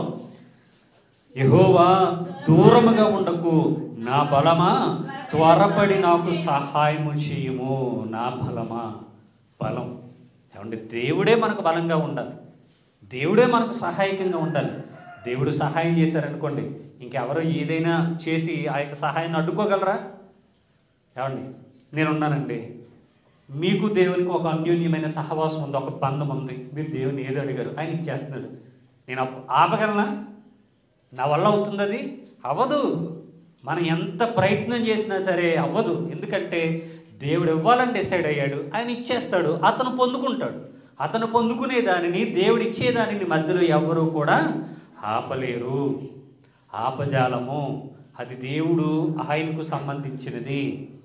యహోవా దూరముగా ఉండకు నా బలమా త్వరపడి నాకు సహాయము చేయుము నా బలమా బలం ఏమంటే దేవుడే మనకు బలంగా ఉండాలి దేవుడే మనకు సహాయకంగా ఉండాలి దేవుడు సహాయం చేశారనుకోండి ఇంకెవరో ఏదైనా చేసి ఆ యొక్క సహాయాన్ని అడ్డుకోగలరా ఏమండి నేనున్నానండి మీకు దేవునికి ఒక అన్యోన్యమైన సహవాసం ఉంది ఒక బంధం ఉంది మీరు దేవుని ఏదో అడిగారు ఆయన ఇచ్చేస్తున్నాడు నేను అప్పు- ఆపగలనా నా వల్ల అవుతుంది అది అవ్వదు మనం ఎంత ప్రయత్నం చేసినా సరే అవ్వదు ఎందుకంటే దేవుడు ఇవ్వాలని డిసైడ్ అయ్యాడు ఆయన ఇచ్చేస్తాడు అతను పొందుకుంటాడు అతను పొందుకునే దానిని దేవుడు ఇచ్చే దానిని మధ్యలో ఎవరు కూడా ఆపలేరు ఆపజాలము అది దేవుడు ఆయనకు సంబంధించినది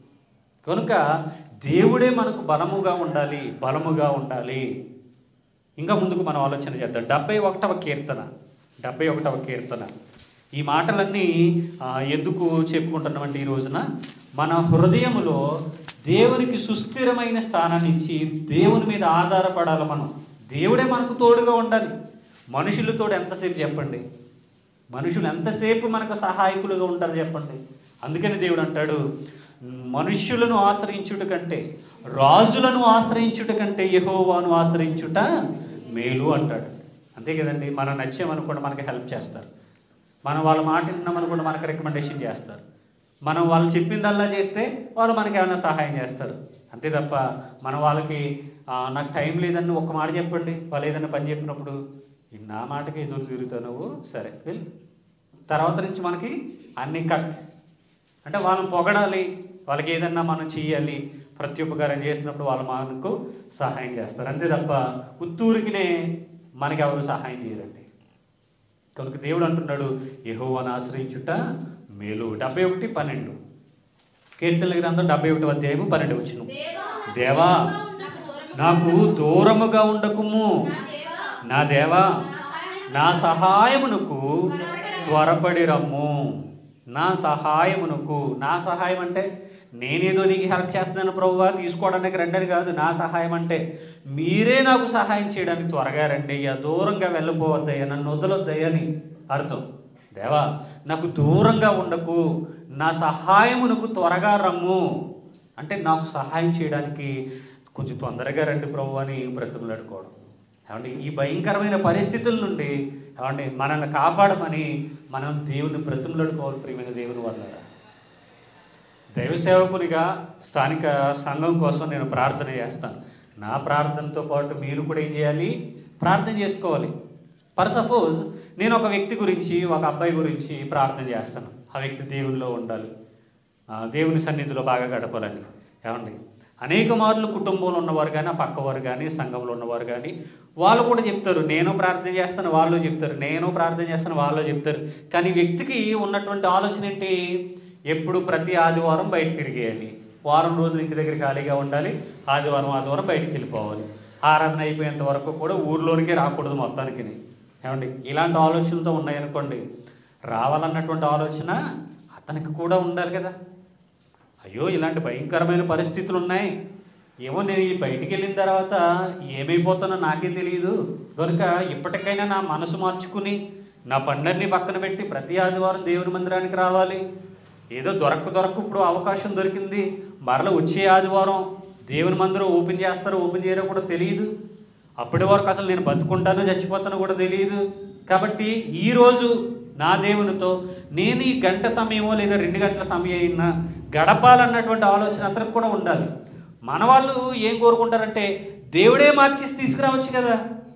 కనుక దేవుడే మనకు బలముగా ఉండాలి బలముగా ఉండాలి ఇంకా ముందుకు మనం ఆలోచన చేద్దాం డెబ్బై ఒకటవ కీర్తన డెబ్బై ఒకటవ కీర్తన ఈ మాటలన్నీ ఆ, ఎందుకు చెప్పుకుంటున్నామంటే ఈ రోజున మన హృదయములో దేవునికి సుస్థిరమైన స్థానాన్ని ఇచ్చి దేవుని మీద ఆధారపడాలి మనం దేవుడే మనకు తోడుగా ఉండాలి మనుషులతో ఎంతసేపు చెప్పండి మనుషులు ఎంతసేపు మనకు సహాయకులుగా ఉంటారు చెప్పండి అందుకని దేవుడు అంటాడు మనుష్యులను ఆశ్రయించుట కంటే రాజులను ఆశ్రయించుట కంటే యెహోవాను ఆశ్రయించుట మేలు అంటాడు అంతే కదండి మనం నచ్చామనుకోండి మనకి హెల్ప్ చేస్తారు మనం వాళ్ళ మాట విన్నామనుకోండి మనకి రికమెండేషన్ చేస్తారు మనం వాళ్ళు చెప్పిందల్లా చేస్తే వాళ్ళు మనకి ఏమైనా సహాయం చేస్తారు అంతే తప్ప మనం వాళ్ళకి "ఆ, నాకు టైం లేదని ఒక్క మాట చెప్పండి వాళ్ళు ఏదైనా పని చెప్పినప్పుడు "ఈ నా మాటకి ఎదురు తిరుగుతావు నువ్వు సరే వెళ్ళు తర్వాత నుంచి మనకి అన్ని కట్ అంటే వాళ్ళని పొగడాలి వాళ్ళకి ఏదన్నా మనం చెయ్యాలి ప్రత్యుపకారం చేసినప్పుడు వాళ్ళు మనకు సహాయం చేస్తారు అంతే తప్ప ఉత్తూరికినే మనకి ఎవరు సహాయం చేయరండి కనుక దేవుడు అంటున్నాడు యెహోవాను ఆశ్రయించుట మేలు డెబ్బై ఒకటి పన్నెండు కీర్తనల గ్రంథం డెబ్బై ఒకటి అధ్యాయము పన్నెండు వచ్చిన దేవా నాకు దూరముగా ఉండకుము నా దేవా నా సహాయమునకు త్వరపడి రమ్ము నా సహాయమునకు నా సహాయం అంటే నేనేదో నీకు హెల్ప్ చేస్తున్నాను ప్రభువా తీసుకోవడానికి రండని కాదు నా సహాయం అంటే మీరే నాకు సహాయం చేయడానికి త్వరగా రండి అయ్యా దూరంగా వెళ్ళిపోవద్దయ్యా నన్ను వదలొద్దయ్యా అని అర్థం దేవా నాకు దూరంగా ఉండకు నా సహాయమునకు త్వరగా రమ్ము అంటే నాకు సహాయం చేయడానికి కొంచెం తొందరగా రండి ప్రభు అని బ్రతుకులాడుకోవడం ఏమండి ఈ భయంకరమైన పరిస్థితుల నుండి ఏమండి మనల్ని కాపాడమని మనం దేవుని బ్రతుకులాడుకోవాలి ప్రియమైన దేవుని వల్ల దైవ సేవకునిగా స్థానిక సంఘం కోసం నేను ప్రార్థన చేస్తాను నా ప్రార్థనతో పాటు మీరు కూడా ఏం చేయాలి ప్రార్థన చేసుకోవాలి ఫర్ సపోజ్ నేను ఒక వ్యక్తి గురించి ఒక అబ్బాయి గురించి ప్రార్థన చేస్తాను ఆ వ్యక్తి దేవునిలో ఉండాలి ఆ, దేవుని సన్నిధిలో బాగా గడపాలని ఏమండి అనేక మార్లు కుటుంబంలో ఉన్నవారు కానీ ఆ పక్కవారు కానీ సంఘంలో ఉన్నవారు కానీ వాళ్ళు కూడా చెప్తారు నేను ప్రార్థన చేస్తాను వాళ్ళు చెప్తారు నేను ప్రార్థన చేస్తాను వాళ్ళు చెప్తారు కానీ ఈ వ్యక్తికి ఉన్నటువంటి ఆలోచన ఏంటి ఎప్పుడు ప్రతి ఆదివారం బయట తిరిగేయాలి వారం రోజులు ఇంటి దగ్గర ఖాళీగా ఉండాలి ఆదివారం ఆదివారం బయటికి వెళ్ళిపోవాలి ఆరాధన అయిపోయేంత వరకు కూడా ఊర్లోనికే రాకూడదు మొత్తానికి ఏమండి ఇలాంటి ఆలోచనలతో ఉన్నాయనుకోండి రావాలన్నటువంటి ఆలోచన అతనికి కూడా ఉండాలి కదా అయ్యో ఇలాంటి భయంకరమైన పరిస్థితులు ఉన్నాయి ఏమో నేను ఈ బయటికి వెళ్ళిన తర్వాత ఏమైపోతానో నాకే తెలియదు కనుక ఇప్పటికైనా నా మనసు మార్చుకుని నా పండర్ని పక్కన పెట్టి ప్రతి ఆదివారం దేవుని మందిరానికి రావాలి ఏదో దొరక్క దొరక్క ఇప్పుడు అవకాశం దొరికింది మరల వచ్చే ఆదివారం దేవుని మందిరం ఓపెన్ చేస్తారో ఓపెన్ చేయరో కూడా తెలియదు అప్పటి వరకు అసలు నేను బతుకుంటానో చచ్చిపోతానో కూడా తెలియదు కాబట్టి ఈరోజు నా దేవునితో నేను ఈ గంట సమయమో లేదా రెండు గంటల సమయం అయినా గడపాలన్నటువంటి ఆలోచన అతనికి కూడా ఉండాలి మన వాళ్ళు ఏం కోరుకుంటారంటే దేవుడే మార్చేసి తీసుకురావచ్చు కదా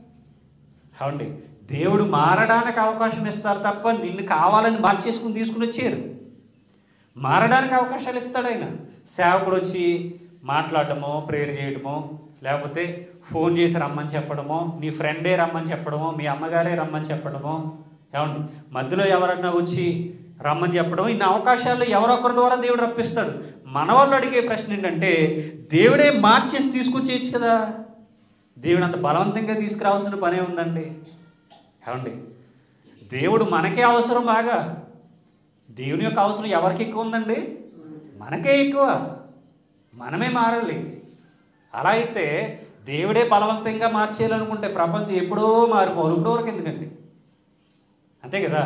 అవండి దేవుడు మారడానికి అవకాశం ఇస్తారు తప్ప నిన్ను కావాలని మార్చేసుకుని తీసుకుని వచ్చారు మారడానికి అవకాశాలు ఇస్తాడు ఆయన సేవకుడు వచ్చి మాట్లాడటమో ప్రేయర్ చేయడమో లేకపోతే ఫోన్ చేసి రమ్మని చెప్పడమో నీ ఫ్రెండే రమ్మని చెప్పడమో మీ అమ్మగారే రమ్మని చెప్పడమో ఏమండి మధ్యలో ఎవరన్నా వచ్చి రమ్మని చెప్పడం ఇన్ని అవకాశాలు ఎవరొకరి ద్వారా దేవుడు రప్పిస్తాడు మన వాళ్ళు అడిగే ప్రశ్న ఏంటంటే దేవుడే మార్చేసి తీసుకొచ్చేయచ్చు కదా దేవుడు అంత బలవంతంగా తీసుకురావాల్సిన పనే ఉందండి ఏమండి దేవుడు మనకే అవసరం బాగా దేవుని యొక్క అవసరం ఎవరికి ఎక్కువ ఉందండి మనకే ఎక్కువ మనమే మారాలి అలా అయితే దేవుడే బలవంతంగా మార్చేయాలనుకుంటే ప్రపంచం ఎప్పుడో మారిపోవాలి ఇప్పుడు వరకు ఎందుకండి అంతే కదా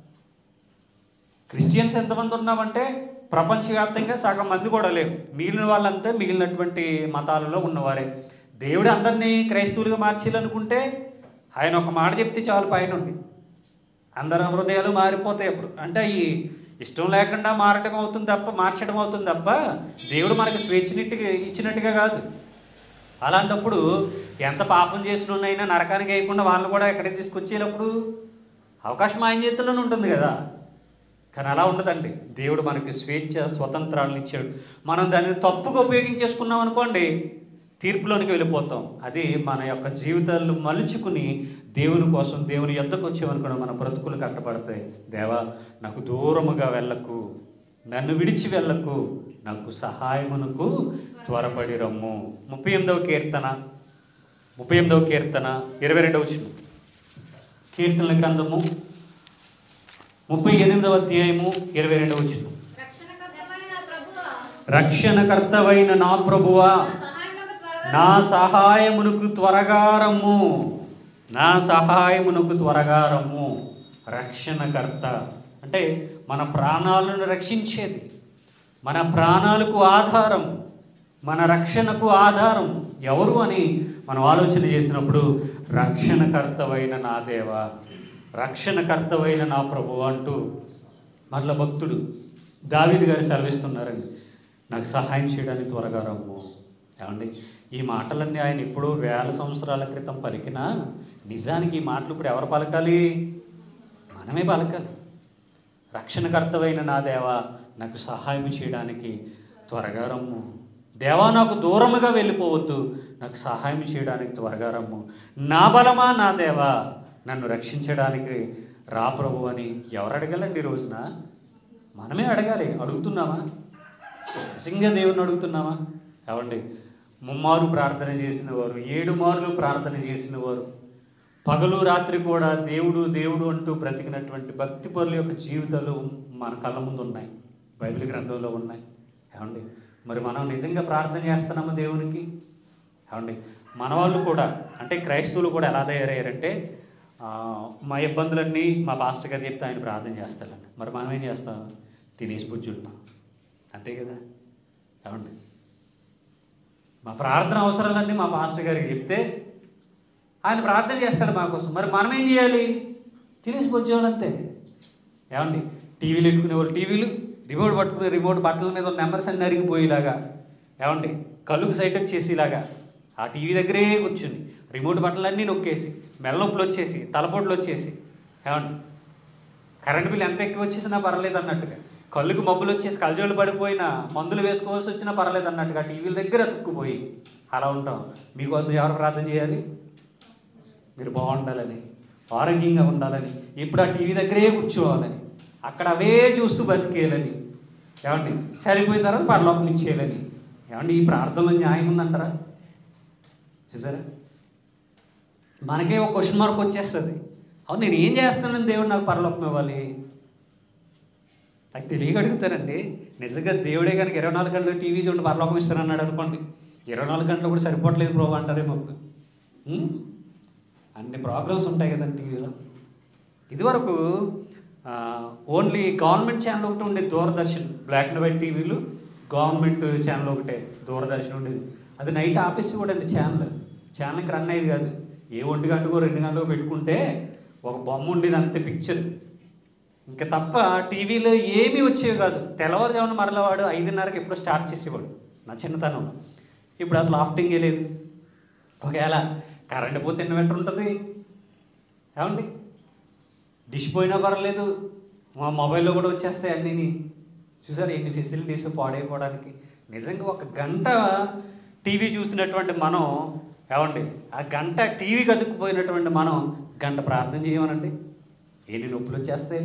క్రిస్టియన్స్ ఎంతమంది ఉన్నామంటే ప్రపంచవ్యాప్తంగా సగం మంది కూడా లేవు మిగిలిన వాళ్ళంతా మిగిలినటువంటి మతాలలో ఉన్నవారే దేవుడు అందరినీ క్రైస్తవులుగా మార్చేయాలనుకుంటే ఆయన ఒక మాట చెప్తే చాలు పైన ఉండి అందరి హృదయాలు మారిపోతాయి అప్పుడు అంటే ఈ ఇష్టం లేకుండా మారటం అవుతుంది తప్ప మార్చడం అవుతుంది తప్ప దేవుడు మనకు స్వేచ్ఛనిట్టుగా ఇచ్చినట్టుగా కాదు అలాంటప్పుడు ఎంత పాపం చేసిన అయినా నరకానికి వేయకుండా వాళ్ళని కూడా ఎక్కడికి తీసుకొచ్చేటప్పుడు అవకాశం ఆయన చేతుల్లోనే ఉంటుంది కదా కానీ అలా ఉండదండి దేవుడు మనకి స్వేచ్ఛ స్వతంత్రాలను ఇచ్చాడు మనం దాన్ని తప్పుగా ఉపయోగించేసుకున్నాం అనుకోండి తీర్పులోనికి వెళ్ళిపోతాం అది మన యొక్క జీవితాలను మలుచుకుని దేవుని కోసం దేవుని ఎద్దకు వచ్చేవనుకున్న మన బ్రతుకులు కట్టబడతాయి దేవా నాకు దూరముగా వెళ్ళకు నన్ను విడిచి వెళ్ళకు నాకు సహాయమునకు త్వరపడి రమ్ము ముప్పై ఎనిమిదవ కీర్తన ముప్పై ఎనిమిదవ కీర్తన ఇరవై రెండవ వచ్చిన కీర్తనల గ్రంథము ముప్పై ఎనిమిదవ అధ్యాయము ఇరవై రెండవ వచ్చిన రక్షణకర్తమైన నా ప్రభువా రక్షణకర్తవైన నా ప్రభువా నా సహాయమునకు నా సహాయమునకు త్వరగా త్వరగా రమ్ము నా సహాయమునకు త్వరగా రమ్ము రక్షణకర్త అంటే మన ప్రాణాలను రక్షించేది మన ప్రాణాలకు ఆధారం మన రక్షణకు ఆధారం ఎవరు అని మనం ఆలోచన చేసినప్పుడు రక్షణకర్తవైన నా దేవా రక్షణకర్తవైన నా ప్రభు అంటూ మరల భక్తుడు దావీదు గారు సెలవిస్తున్నారండి నాకు సహాయం చేయడానికి త్వరగా రమ్ము ఏమండి ఈ మాటలన్నీ ఆయన ఎప్పుడో వేల సంవత్సరాల క్రితం పలికినా నిజానికి ఈ మాటలు ఇప్పుడు ఎవరు పలకాలి మనమే పలకాలి రక్షణకర్తవైన నా దేవా నాకు సహాయం చేయడానికి త్వరగా రమ్ము దేవా నాకు దూరముగా వెళ్ళిపోవద్దు నాకు సహాయం చేయడానికి త్వరగా రమ్ము నా బలమా నా దేవా నన్ను రక్షించడానికి రా ప్రభు అని ఎవరు అడగాలండి ఈ రోజున మనమే అడగాలి అడుగుతున్నామా నిజంగా దేవుని అడుగుతున్నామా ఏమండి ముమ్మారు ప్రార్థన చేసిన వారు ఏడు మార్లు ప్రార్థన చేసిన వారు పగలు రాత్రి కూడా దేవుడు దేవుడు అంటూ బ్రతికినటువంటి భక్తి పరుల యొక్క జీవితాలు మన కళ్ళ ముందు ఉన్నాయి బైబిల్ గ్రంథంలో ఉన్నాయి ఏమండి మరి మనం నిజంగా ప్రార్థన చేస్తున్నామా దేవునికి ఏమండి మన వాళ్ళు కూడా అంటే క్రైస్తవులు కూడా ఎలా తయారయ్యారంటే ఆ, మా ఇబ్బందులన్నీ మా పాస్టర్ గారు చెప్తే ఆయన ప్రార్థన చేస్తారండి మరి మనం ఏం చేస్తాం తినేసి బుజ్జుంటాం అంతే కదా ఏమండి మా ప్రార్థన అవసరాలన్నీ మా పాస్టర్ గారికి చెప్తే ఆయన ప్రార్థన చేస్తాడు మా కోసం మరి మనం ఏం చేయాలి తినేసి బుజ్జోళ్ళు అంతే ఏమండి టీవీలు పెట్టుకునే వాళ్ళు టీవీలు రిమోట్ పట్టుకునే రిమోట్ బట్టల మీద ఉన్న నెంబర్స్ అన్ని అరిగిపోయేలాగా ఏమండి కళ్ళుకు సైట్ వచ్చేసేలాగా ఆ టీవీ దగ్గరే కూర్చుని రిమోట్ బట్టలన్నీ నొక్కేసి మెల్లొప్పులు వచ్చేసి తలపోట్లు వచ్చేసి ఏమండి కరెంట్ బిల్ ఎంత ఎక్కువ వచ్చేసినా పర్లేదు అన్నట్టుగా కళ్ళుకు మబ్బులు వచ్చేసి కళ్ళజోళ్ళు పడిపోయినా మందులు వేసుకోవాల్సి వచ్చినా పర్లేదు అన్నట్టుగా టీవీల దగ్గర అతుక్కుపోయి అలా ఉంటాం మీకోసం ఎవరు ప్రార్థన చేయాలి మీరు బాగుండాలని ఆరోగ్యంగా ఉండాలని ఇప్పుడు ఆ టీవీ దగ్గరే కూర్చోవాలని అక్కడ అవే చూస్తూ బతికేయాలని ఏమండి చనిపోయిన తర్వాత పరలోకం ఇచ్చేయాలని ఏమండి ఈ ప్రార్థనలో న్యాయం ఉందంటారా చూసారా మనకే ఒక క్వశ్చన్ మార్క్ వచ్చేస్తుంది అవును నేను ఏం చేస్తానని దేవుడు నాకు పరలోకం ఇవ్వాలి నాకు తెలియక అడుగుతారండి నిజంగా దేవుడే కనుక ఇరవై నాలుగు గంటలు టీవీ చూడండి పరలోకం ఇస్తానన్నాడు అనుకోండి ఇరవై నాలుగు గంటలు కూడా సరిపోవట్లేదు ప్రభు అంటారేమో ఉం? అన్ని ప్రోగ్రామ్స్ ఉంటాయి కదండి టీవీలో ఇదివరకు ఆ, ఓన్లీ గవర్నమెంట్ ఛానల్ ఒకటి ఉండేది దూరదర్శన్ బ్లాక్ అండ్ వైట్ టీవీలు గవర్నమెంట్ ఛానల్ ఒకటే దూరదర్శన్ ఉండేది అది నైట్ ఆపేసి కూడా అండి ఛానల్ ఛానల్కి రన్ అయ్యేది కాదు ఏ ఒంటి గంటకో రెండు గంటకో పెట్టుకుంటే ఒక బొమ్మ ఉండేది అంతే పిక్చర్ ఇంకా తప్ప టీవీలో ఏమీ వచ్చేవి కాదు తెల్లవారుజామున మరల వాడు ఐదున్నరకి ఎప్పుడో స్టార్ట్ చేసేవాడు నా చిన్నతనంలో ఇప్పుడు అసలు ఆఫ్టింగే లేదు ఒకవేళ కరెంట్ పోతే ఇన్వర్టర్ ఉంటుంది ఏమండి డిష్ పోయినా పర్లేదు మా మొబైల్లో కూడా వచ్చేస్తాయి అన్నీ చూసారు ఎన్ని ఫెసిలిటీస్ పాడైపోవడానికి నిజంగా ఒక గంట టీవీ చూసినటువంటి మనం ఏమండి ఆ గంట టీవీ కదుక్కుపోయినటువంటి మనం గంట ప్రార్థన చేయమనండి ఎన్ని నొప్పులు వచ్చేస్తాయి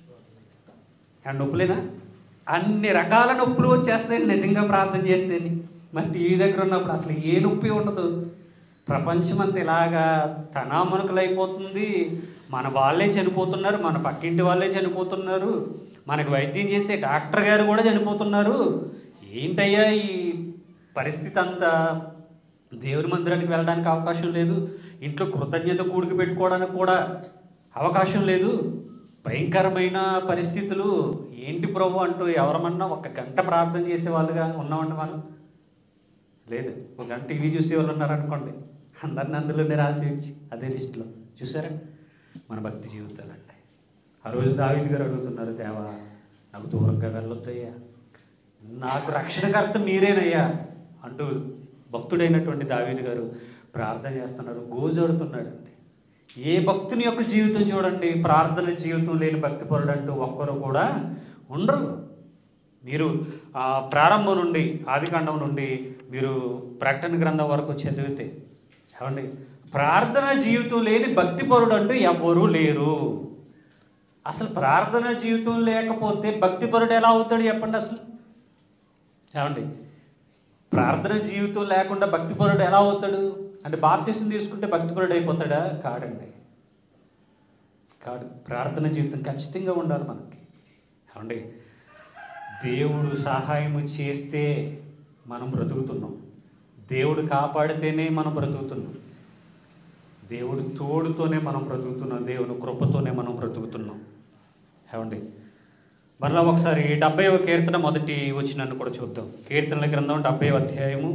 ఆ నొప్పులేనా అన్ని రకాల నొప్పులు వచ్చేస్తాయి నిజంగా ప్రార్థన చేస్తే మరి టీవీ దగ్గర ఉన్నప్పుడు అసలు ఏ నొప్పి ఉండదు ప్రపంచం అంతా ఇలాగా తనామనుకలైపోతుంది మన వాళ్ళే చనిపోతున్నారు మన పక్కింటి వాళ్ళే చనిపోతున్నారు మనకు వైద్యం చేసే డాక్టర్ గారు కూడా చనిపోతున్నారు ఏంటయ్యా ఈ పరిస్థితి అంతా దేవుని మందిరానికి వెళ్ళడానికి అవకాశం లేదు ఇంట్లో కృతజ్ఞత కూడికి పెట్టుకోవడానికి కూడా అవకాశం లేదు భయంకరమైన పరిస్థితులు ఏంటి ప్రభు అంటూ ఎవరమన్నా ఒక గంట ప్రార్థన చేసే వాళ్ళుగా ఉన్నామండి మనం లేదు ఒక గంట టీవీ చూసే వాళ్ళు ఉన్నారనుకోండి అందరిని అందులోనే రాసి వచ్చి అదే లిస్టులో చూసారా మన భక్తి జీవితాలు అంటే ఆ రోజు దావీద్ గారు అడుగుతున్నారు దేవా నాకు దూరంగా వెళ్ళొద్దయ్యా నాకు రక్షణకర్త మీరేనయ్యా అంటూ భక్తుడైనటువంటి దావీదు గారు ప్రార్థన చేస్తున్నారు గోజాడుతున్నాడండి ఏ భక్తుని యొక్క జీవితం చూడండి ప్రార్థన జీవితం లేని భక్తిపరుడు అంటూ ఒక్కరు కూడా ఉండరు మీరు ఆ, ప్రారంభం నుండి ఆదికాండం నుండి మీరు ప్రకటన గ్రంథం వరకు చదివితే ఏమండి ప్రార్థన జీవితం లేని భక్తిపరుడు అంటూ ఎవ్వరూ లేరు అసలు ప్రార్థన జీవితం లేకపోతే భక్తిపరుడు ఎలా అవుతాడు చెప్పండి అసలు ఏమండి ప్రార్థన జీవితం లేకుండా భక్తిపరుడు ఎలా అవుతాడు అంటే బాప్తీసం తీసుకుంటే భక్తిపరుడు అయిపోతాడా కాడండి కాడు ప్రార్థన జీవితం ఖచ్చితంగా ఉండాలి మనకి ఏమండి దేవుడు సహాయము చేస్తే మనం బ్రతుకుతున్నాం దేవుడు కాపాడితేనే మనం బ్రతుకుతున్నాం దేవుడు తోడుతోనే మనం బ్రతుకుతున్నాం దేవుని కృపతోనే మనం బ్రతుకుతున్నాం ఏమండి మరలా ఒకసారి డెబ్బైవ కీర్తన మొదటి వచ్చినన్ను కూడా చూద్దాం కీర్తనల గ్రంథం డెబ్బై అధ్యాయము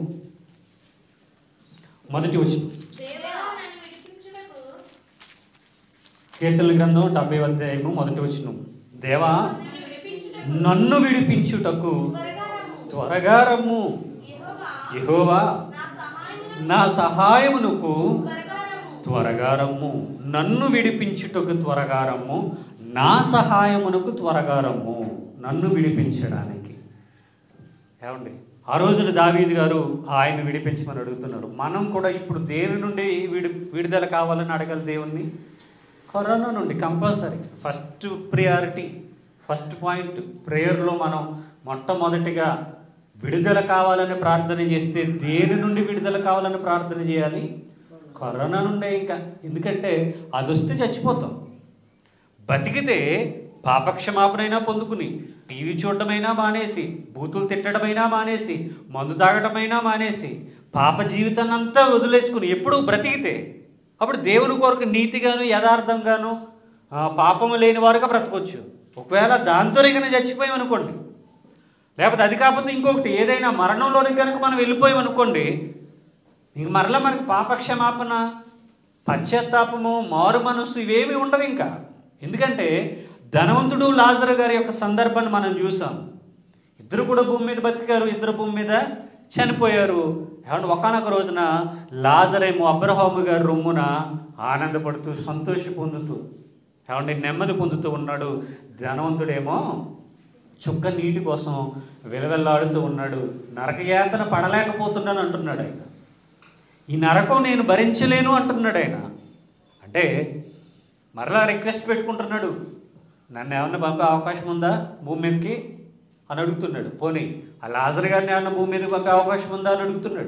మొదటి వచ్చిన దేవా నన్ను విడిపించుటకు కీర్తనల గ్రంథం డెబ్బై అధ్యాయము మొదటి వచ్చిన దేవా నన్ను విడిపించుటకు నన్ను విడిపించుటకు త్వరగా రమ్ము త్వరగా రమ్ము యెహోవా యెహోవా నా సహాయమునకు నా సహాయమునకు త్వరగా రమ్ము త్వరగా రమ్ము నన్ను విడిపించుటకు త్వరగా రమ్ము నా సహాయమునకు త్వరగా రమ్ము నన్ను విడిపించడానికి ఏమండి ఆ రోజున దావీదు గారు ఆయన విడిపించమని అడుగుతున్నారు మనం కూడా ఇప్పుడు దేని నుండి విడి విడుదల కావాలని అడగాలి దేవుణ్ణి కరోనా నుండి compulsory first priority first point ప్రేయర్లో మనం మొట్టమొదటిగా విడుదల కావాలని ప్రార్థన చేస్తే దేని నుండి విడుదల కావాలని ప్రార్థన చేయాలి కరోనా నుండే ఇంకా ఎందుకంటే అది వస్తే చచ్చిపోతాం బతికితే పాపక్షమాపణైనా పొందుకుని టీవీ చూడటమైనా మానేసి బూతులు తిట్టడమైనా మానేసి మందు తాగటమైనా మానేసి పాప జీవితాన్ని అంతా వదిలేసుకుని ఎప్పుడు బ్రతికితే అప్పుడు దేవుని కొరకు నీతిగాను యథార్థంగాను ఆ, పాపము లేని వారుగా బ్రతకొచ్చు ఒకవేళ దాంతో కనుక చచ్చిపోయాం అనుకోండి లేకపోతే అది కాకపోతే ఇంకొకటి ఏదైనా మరణంలోనికి కనుక మనం వెళ్ళిపోయాం అనుకోండి ఇంక మరలా మనకి పాపక్షమాపణ పశ్చాత్తాపము మారు మనస్సు ఇవేమి ఉండవు ఇంకా ఎందుకంటే ధనవంతుడు లాజరు గారి యొక్క సందర్భాన్ని మనం చూసాం ఇద్దరు కూడా భూమి మీద బతికారు ఇద్దరు భూమి మీద చనిపోయారు ఏమంటే ఒకనొక రోజున లాజరేమో అబ్రహాము గారి రొమ్మున ఆనందపడుతూ సంతోష పొందుతూ ఏమంటే నెమ్మది పొందుతూ ఉన్నాడు ధనవంతుడేమో చుక్క నీటి కోసం విలవెల్లాడుతూ ఉన్నాడు నరకయాతన పడలేకపోతున్నాను అంటున్నాడు ఆయన ఈ నరకం నేను భరించలేను అంటున్నాడు ఆయన అంటే మరలా రిక్వెస్ట్ పెట్టుకుంటున్నాడు నన్ను ఏమన్నా పంపే అవకాశం ఉందా భూమి మీదకి అని అడుగుతున్నాడు పోనీ ఆ లాజర్ గారిని ఏమన్నా భూమి మీదకి పంపే అవకాశం ఉందా అని అడుగుతున్నాడు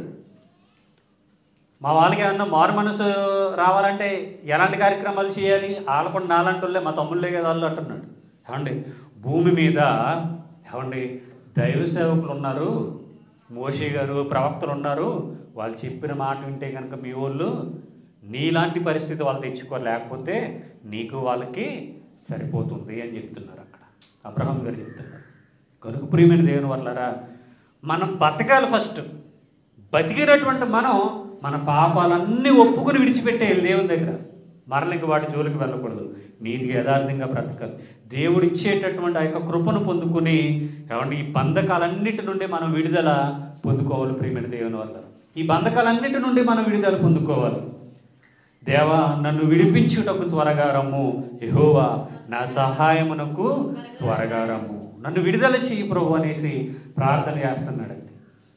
మా వాళ్ళకి ఏమన్నా మారు మనసు రావాలంటే ఎలాంటి కార్యక్రమాలు చేయాలి వాళ్ళు కూడా నాలంటుల్లే మా తమ్ముళ్ళే కదా వాళ్ళు అంటున్నాడు ఏమండి భూమి మీద ఏమండి దైవ సేవకులు ఉన్నారు మోషే గారు ప్రవక్తలు ఉన్నారు వాళ్ళు చెప్పిన మాట వింటే కనుక మీ వాళ్ళు నీలాంటి పరిస్థితి వాళ్ళు తెచ్చుకోలేకపోతే నీకు వాళ్ళకి సరిపోతుంది అని చెప్తున్నారు అక్కడ అబ్రహం గారు చెప్తున్నారు కనుక ప్రియమైన దేవుని వల్లరా మనం బతకాలి ఫస్ట్ బతికినటువంటి మనం మన పాపాలన్నీ ఒప్పుకుని విడిచిపెట్టేయాలి దేవుని దగ్గర మరల ఇంక వాటి జోలికి వెళ్ళకూడదు నీతిగా యథార్థంగా బ్రతకాలి దేవుడు ఇచ్చేటటువంటి ఆ యొక్క కృపను పొందుకుని ఏమంటే ఈ బంధకాలన్నిటి నుండి మనం విడుదల పొందుకోవాలి ప్రియమైన దేవుని వల్ల ఈ బంధకాలన్నిటి నుండి మనం విడుదల పొందుకోవాలి దేవా నన్ను విడిపించుటకు త్వరగా రమ్ము యెహోవా నా సహాయమునకు త్వరగా రమ్ము నన్ను విడుదల చేయి ప్రభు అనేసి ప్రార్థన చేస్తున్నాడండి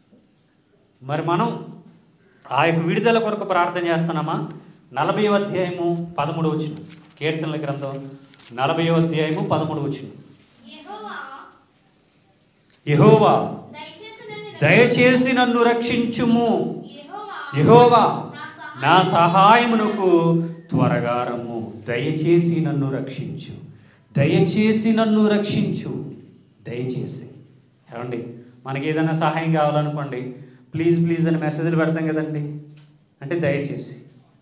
మరి మనం ఆ యొక్క విడుదల కొరకు ప్రార్థన చేస్తున్నామా నలభై అధ్యాయము పదమూడు వచ్చిన కీర్తనల గ్రంథం నలభై అధ్యాయము పదమూడు వచ్చిన యెహోవా యెహోవా దయచేసి నన్ను దయచేసి నన్ను రక్షించుము యెహోవా యెహోవా నా నా సహాయమునకు త్వరగా రమ్ము దయచేసి నన్ను రక్షించు దయచేసి నన్ను రక్షించు దయచేసి ఏమండి మనకి ఏదైనా సహాయం కావాలనుకోండి ప్లీజ్ ప్లీజ్ అని మెసేజ్లు పెడతాం కదండి అంటే దయచేసి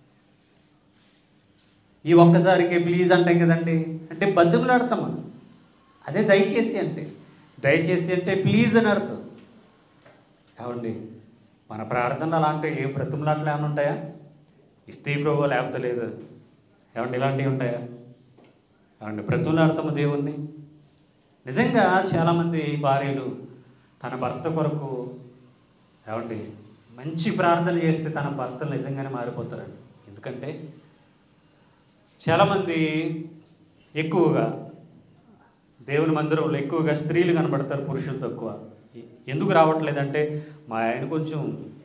ఈ ఒక్కసారికి ప్లీజ్ అంటాం కదండి అంటే బతుకులాడతాం మనం అదే దయచేసి అంటే దయచేసి అంటే ప్లీజ్ అని అర్థం ఏమండి మన ప్రార్థనలు అలాంటి ఏ బ్రతుములాట్లు ఏమైనా ఉంటాయా ఇస్తే ప్రభు లేకపోతే లేదు ఏమండి ఇలాంటివి ఉంటాయా ఏమండి బ్రతుములాడతాము దేవుణ్ణి నిజంగా చాలామంది భార్యలు తన భర్త కొరకు ఏమండి మంచి ప్రార్థన చేస్తే తన భర్తలు నిజంగానే మారిపోతారండి ఎందుకంటే చాలామంది ఎక్కువగా దేవుని మందిరంలో ఎక్కువగా స్త్రీలు కనబడతారు పురుషులు తక్కువ ఎందుకు రావట్లేదంటే మా ఆయన కొంచెం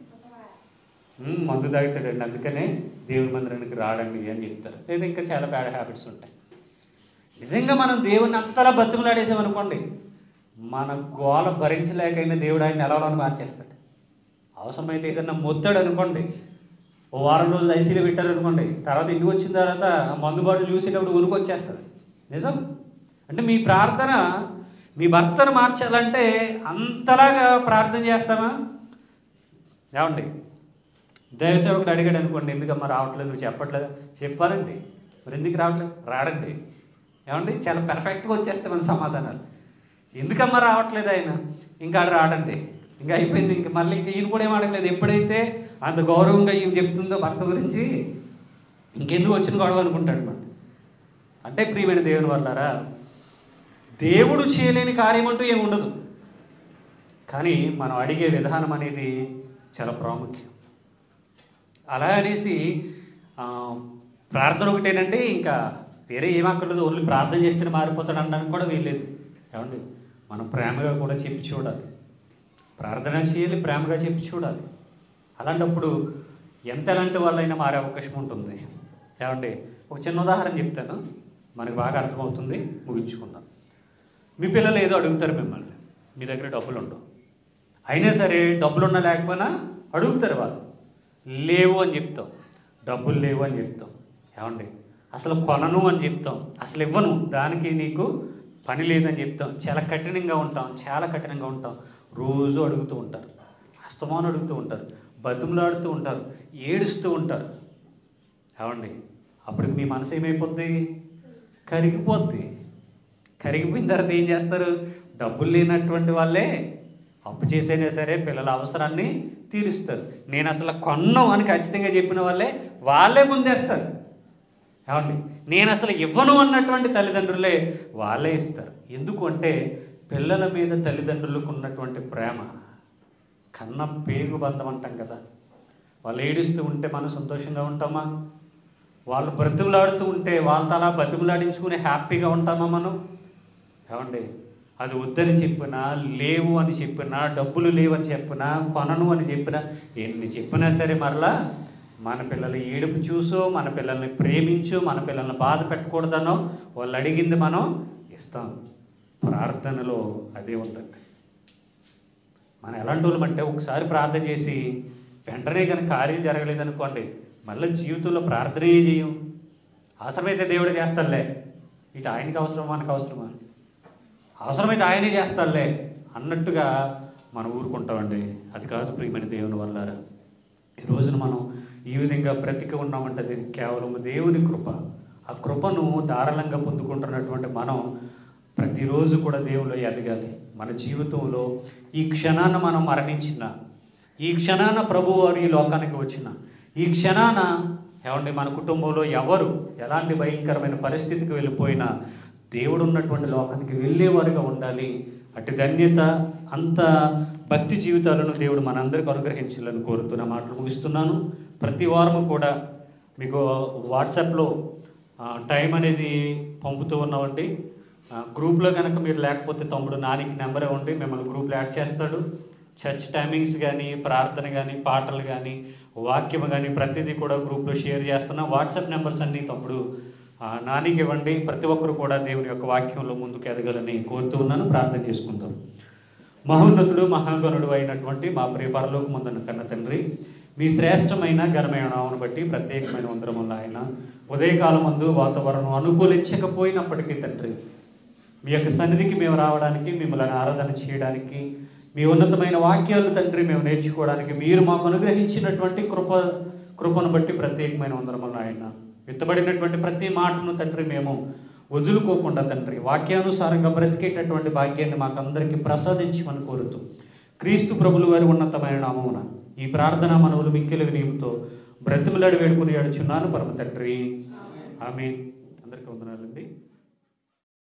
"ఉమ్, మందు తాగుతాడండి అందుకనే దేవుని మందిరానికి రాడండి అని చెప్తారు లేదా ఇంకా చాలా బ్యాడ్ హ్యాబిట్స్ ఉంటాయి నిజంగా మనం దేవుని అంతలా బతుకులాడేసామనుకోండి మన గోల భరించలేకైనా దేవుడు ఆయన నెలవలను మార్చేస్తాడు అవసరమైతే ఏదన్నా మొత్తాడు అనుకోండి ఓ వారం రోజులు ఐసీలో పెట్టారు అనుకోండి తర్వాత ఇంటికి వచ్చిన తర్వాత ఆ మందు బాటలు చూసేటప్పుడు ఉనికి వచ్చేస్తుంది నిజం అంటే మీ ప్రార్థన మీ భర్తను మార్చాలంటే అంతలాగా ప్రార్థన చేస్తామా ఏమండి దైవసేవకుడు అడిగాడు అనుకోండి ఎందుకమ్మా రావట్లేదు నువ్వు చెప్పట్లేదు చెప్పాలండి మరి ఎందుకు రావట్లేదు రాడండి ఏమండి చాలా పెర్ఫెక్ట్గా వచ్చేస్తే మన సమాధానాలు ఎందుకమ్మా రావట్లేదు ఆయన ఇంకా ఆడు రాడండి ఇంకా అయిపోయింది ఇంకా మళ్ళీ ఇంకా ఈయన కూడా ఏం అడగలేదు ఎప్పుడైతే అంత గౌరవంగా ఈయన చెప్తుందో భర్త గురించి ఇంకెందుకు వచ్చిన గొడవ అనుకుంటాడు అనమాట అంటే ప్రియమైన దేవుని వల్లారా దేవుడు చేయలేని కార్యం అంటూ ఏమి ఉండదు కానీ మనం అడిగే విధానం అనేది చాలా ప్రాముఖ్యం అలా అనేసి ఆ, ప్రార్థన ఒకటేనండి ఇంకా వేరే ఏం అక్కర్లేదు ఓన్లీ ప్రార్థన చేస్తే మారిపోతాడు అనడానికి కూడా వీల్లేదు ఏమండి మనం ప్రేమగా కూడా చెప్పి చూడాలి ప్రార్థన చేయాలి ప్రేమగా చెప్పి చూడాలి అలాంటప్పుడు ఎంత ఎలాంటి వాళ్ళైనా మారే అవకాశం ఉంటుంది ఏమండి ఒక చిన్న ఉదాహరణ చెప్తాను మనకు బాగా అర్థమవుతుంది ముగించుకుందాం మీ పిల్లలు ఏదో అడుగుతారు మిమ్మల్ని మీ దగ్గర డబ్బులు ఉండవు అయినా సరే డబ్బులు ఉన్నా లేకపోయినా అడుగుతారు వాళ్ళు లేవు అని చెప్తాం డబ్బులు లేవు అని చెప్తాం ఏమండి అసలు కొనను అని చెప్తాం అసలు ఇవ్వను దానికి నీకు పని లేదని చెప్తాం చాలా కఠినంగా ఉంటాం చాలా కఠినంగా ఉంటాం రోజు అడుగుతూ ఉంటారు అస్తమానం అడుగుతూ ఉంటారు బతుములాడుతూ ఉంటారు ఏడుస్తూ ఉంటారు ఏమండి అప్పుడు మీ మనసు ఏమైపోద్ది కరిగిపోద్ది కరిగిపోయిన తర్వాత ఏం చేస్తారు డబ్బులు లేనటువంటి వాళ్ళే అప్పు చేసైనా సరే పిల్లల అవసరాన్ని తీరుస్తారు నేను అసలు కొన్నాం అని ఖచ్చితంగా చెప్పిన వాళ్ళే వాళ్ళే ముందేస్తారు ఏమండి నేను అసలు ఇవ్వను అన్నటువంటి తల్లిదండ్రులే వాళ్ళే ఇస్తారు ఎందుకు అంటే పిల్లల మీద తల్లిదండ్రులకు ఉన్నటువంటి ప్రేమ కన్న పేగు బంధం అంటాం కదా వాళ్ళు ఏడుస్తూ ఉంటే మనం సంతోషంగా ఉంటామా వాళ్ళు బ్రతిమలాడుతూ ఉంటే వాళ్ళతో అలా బ్రతిమలాడించుకుని హ్యాపీగా ఉంటామా మనం ఏమండి అది వద్దని చెప్పినా లేవు అని చెప్పినా డబ్బులు లేవని చెప్పినా కొనను అని చెప్పినా ఎన్ని చెప్పినా సరే మరలా మన పిల్లల ఏడుపు చూసో మన పిల్లల్ని ప్రేమించో మన పిల్లల్ని బాధ పెట్టకూడదనో వాళ్ళు అడిగింది మనం ఇస్తాం ప్రార్థనలో అదే ఉందండి మనం ఎలాంటి వాళ్ళం అంటే ఒకసారి ప్రార్థన చేసి వెంటనే కనుక కార్యం జరగలేదనుకోండి మళ్ళీ జీవితంలో ప్రార్థనే చేయం అవసరమైతే దేవుడు చేస్తాడులే ఇటు ఆయనకి అవసరం మనకు అవసరమా అవసరమైతే ఆయనే చేస్తాడులే అన్నట్టుగా మనం ఊరుకుంటామండి అది కాదు ప్రియమైన దేవుని వల్లారా ఈ రోజున మనం ఈ విధంగా బ్రతికి ఉన్నామంటే అది కేవలం దేవుని కృప ఆ కృపను ధారాళంగా పొందుకుంటున్నటువంటి మనం ప్రతిరోజు కూడా దేవులో ఎదగాలి మన జీవితంలో ఈ క్షణాన మనం మరణించిన ఈ క్షణాన ప్రభు వారు ఈ లోకానికి వచ్చిన ఈ క్షణాన ఏమండి మన కుటుంబంలో ఎవరు ఎలాంటి భయంకరమైన పరిస్థితికి వెళ్ళిపోయినా దేవుడు ఉన్నటువంటి లోకానికి వెళ్ళేవారుగా ఉండాలి అటు ధన్యత అంత భక్తి జీవితాలను దేవుడు మనందరికీ అనుగ్రహించాలని కోరుతున్న మాటలు ముగిస్తున్నాను ప్రతి వారము కూడా మీకు వాట్సాప్లో ఆ, టైం అనేది పంపుతూ ఉన్నామండి ఆ, గ్రూప్లో కనుక మీరు లేకపోతే తమ్ముడు నానికి నెంబర్ ఇవ్వండి మిమ్మల్ని గ్రూప్లో యాడ్ చేస్తాడు చర్చ్ టైమింగ్స్ కానీ ప్రార్థన కానీ పాటలు కానీ వాక్యం కానీ ప్రతిదీ కూడా గ్రూప్లో షేర్ చేస్తున్నాం వాట్సాప్ నెంబర్స్ అన్నీ తమ్ముడు ఆ, నానికి ఇవ్వండి ప్రతి ఒక్కరు కూడా దేవుని యొక్క వాక్యంలో ముందుకు ఎదగాలని కోరుతూ ఉన్నాను ప్రార్థన చేసుకుందాం మహోన్నతుడు మహాగణుడు అయినటువంటి మా ప్రియ పరలోక ముందున్న కన్న తండ్రి మీ శ్రేష్టమైన ఘనమైన నామను బట్టి ప్రత్యేకమైన వందరములు ఆయన ఉదయకాలం ముందు వాతావరణం అనుకూలించకపోయినప్పటికీ తండ్రి మీ యొక్క సన్నిధికి మేము రావడానికి మిమ్మల్ని ఆరాధన చేయడానికి మీ ఉన్నతమైన వాక్యాలు తండ్రి మేము నేర్చుకోవడానికి మీరు మాకు అనుగ్రహించినటువంటి కృప కృపను బట్టి ప్రత్యేకమైన వందరములు ఆయన విత్తబడినటువంటి ప్రతి మాటను తండ్రి మేము వదులుకోకుండా తండ్రి వాక్యానుసారంగా బ్రతికేటటువంటి భాగ్యాన్ని మాకందరికీ ప్రసాదించమని కోరుతూ క్రీస్తు ప్రభులు వారి ఉన్నతమైన నామమున ఈ ప్రార్థన మనవులు మిక్కిలి వినియంతో బ్రతిమలాడి వేడుకుని అడుచున్నాను పరమ తండ్రి ఆమె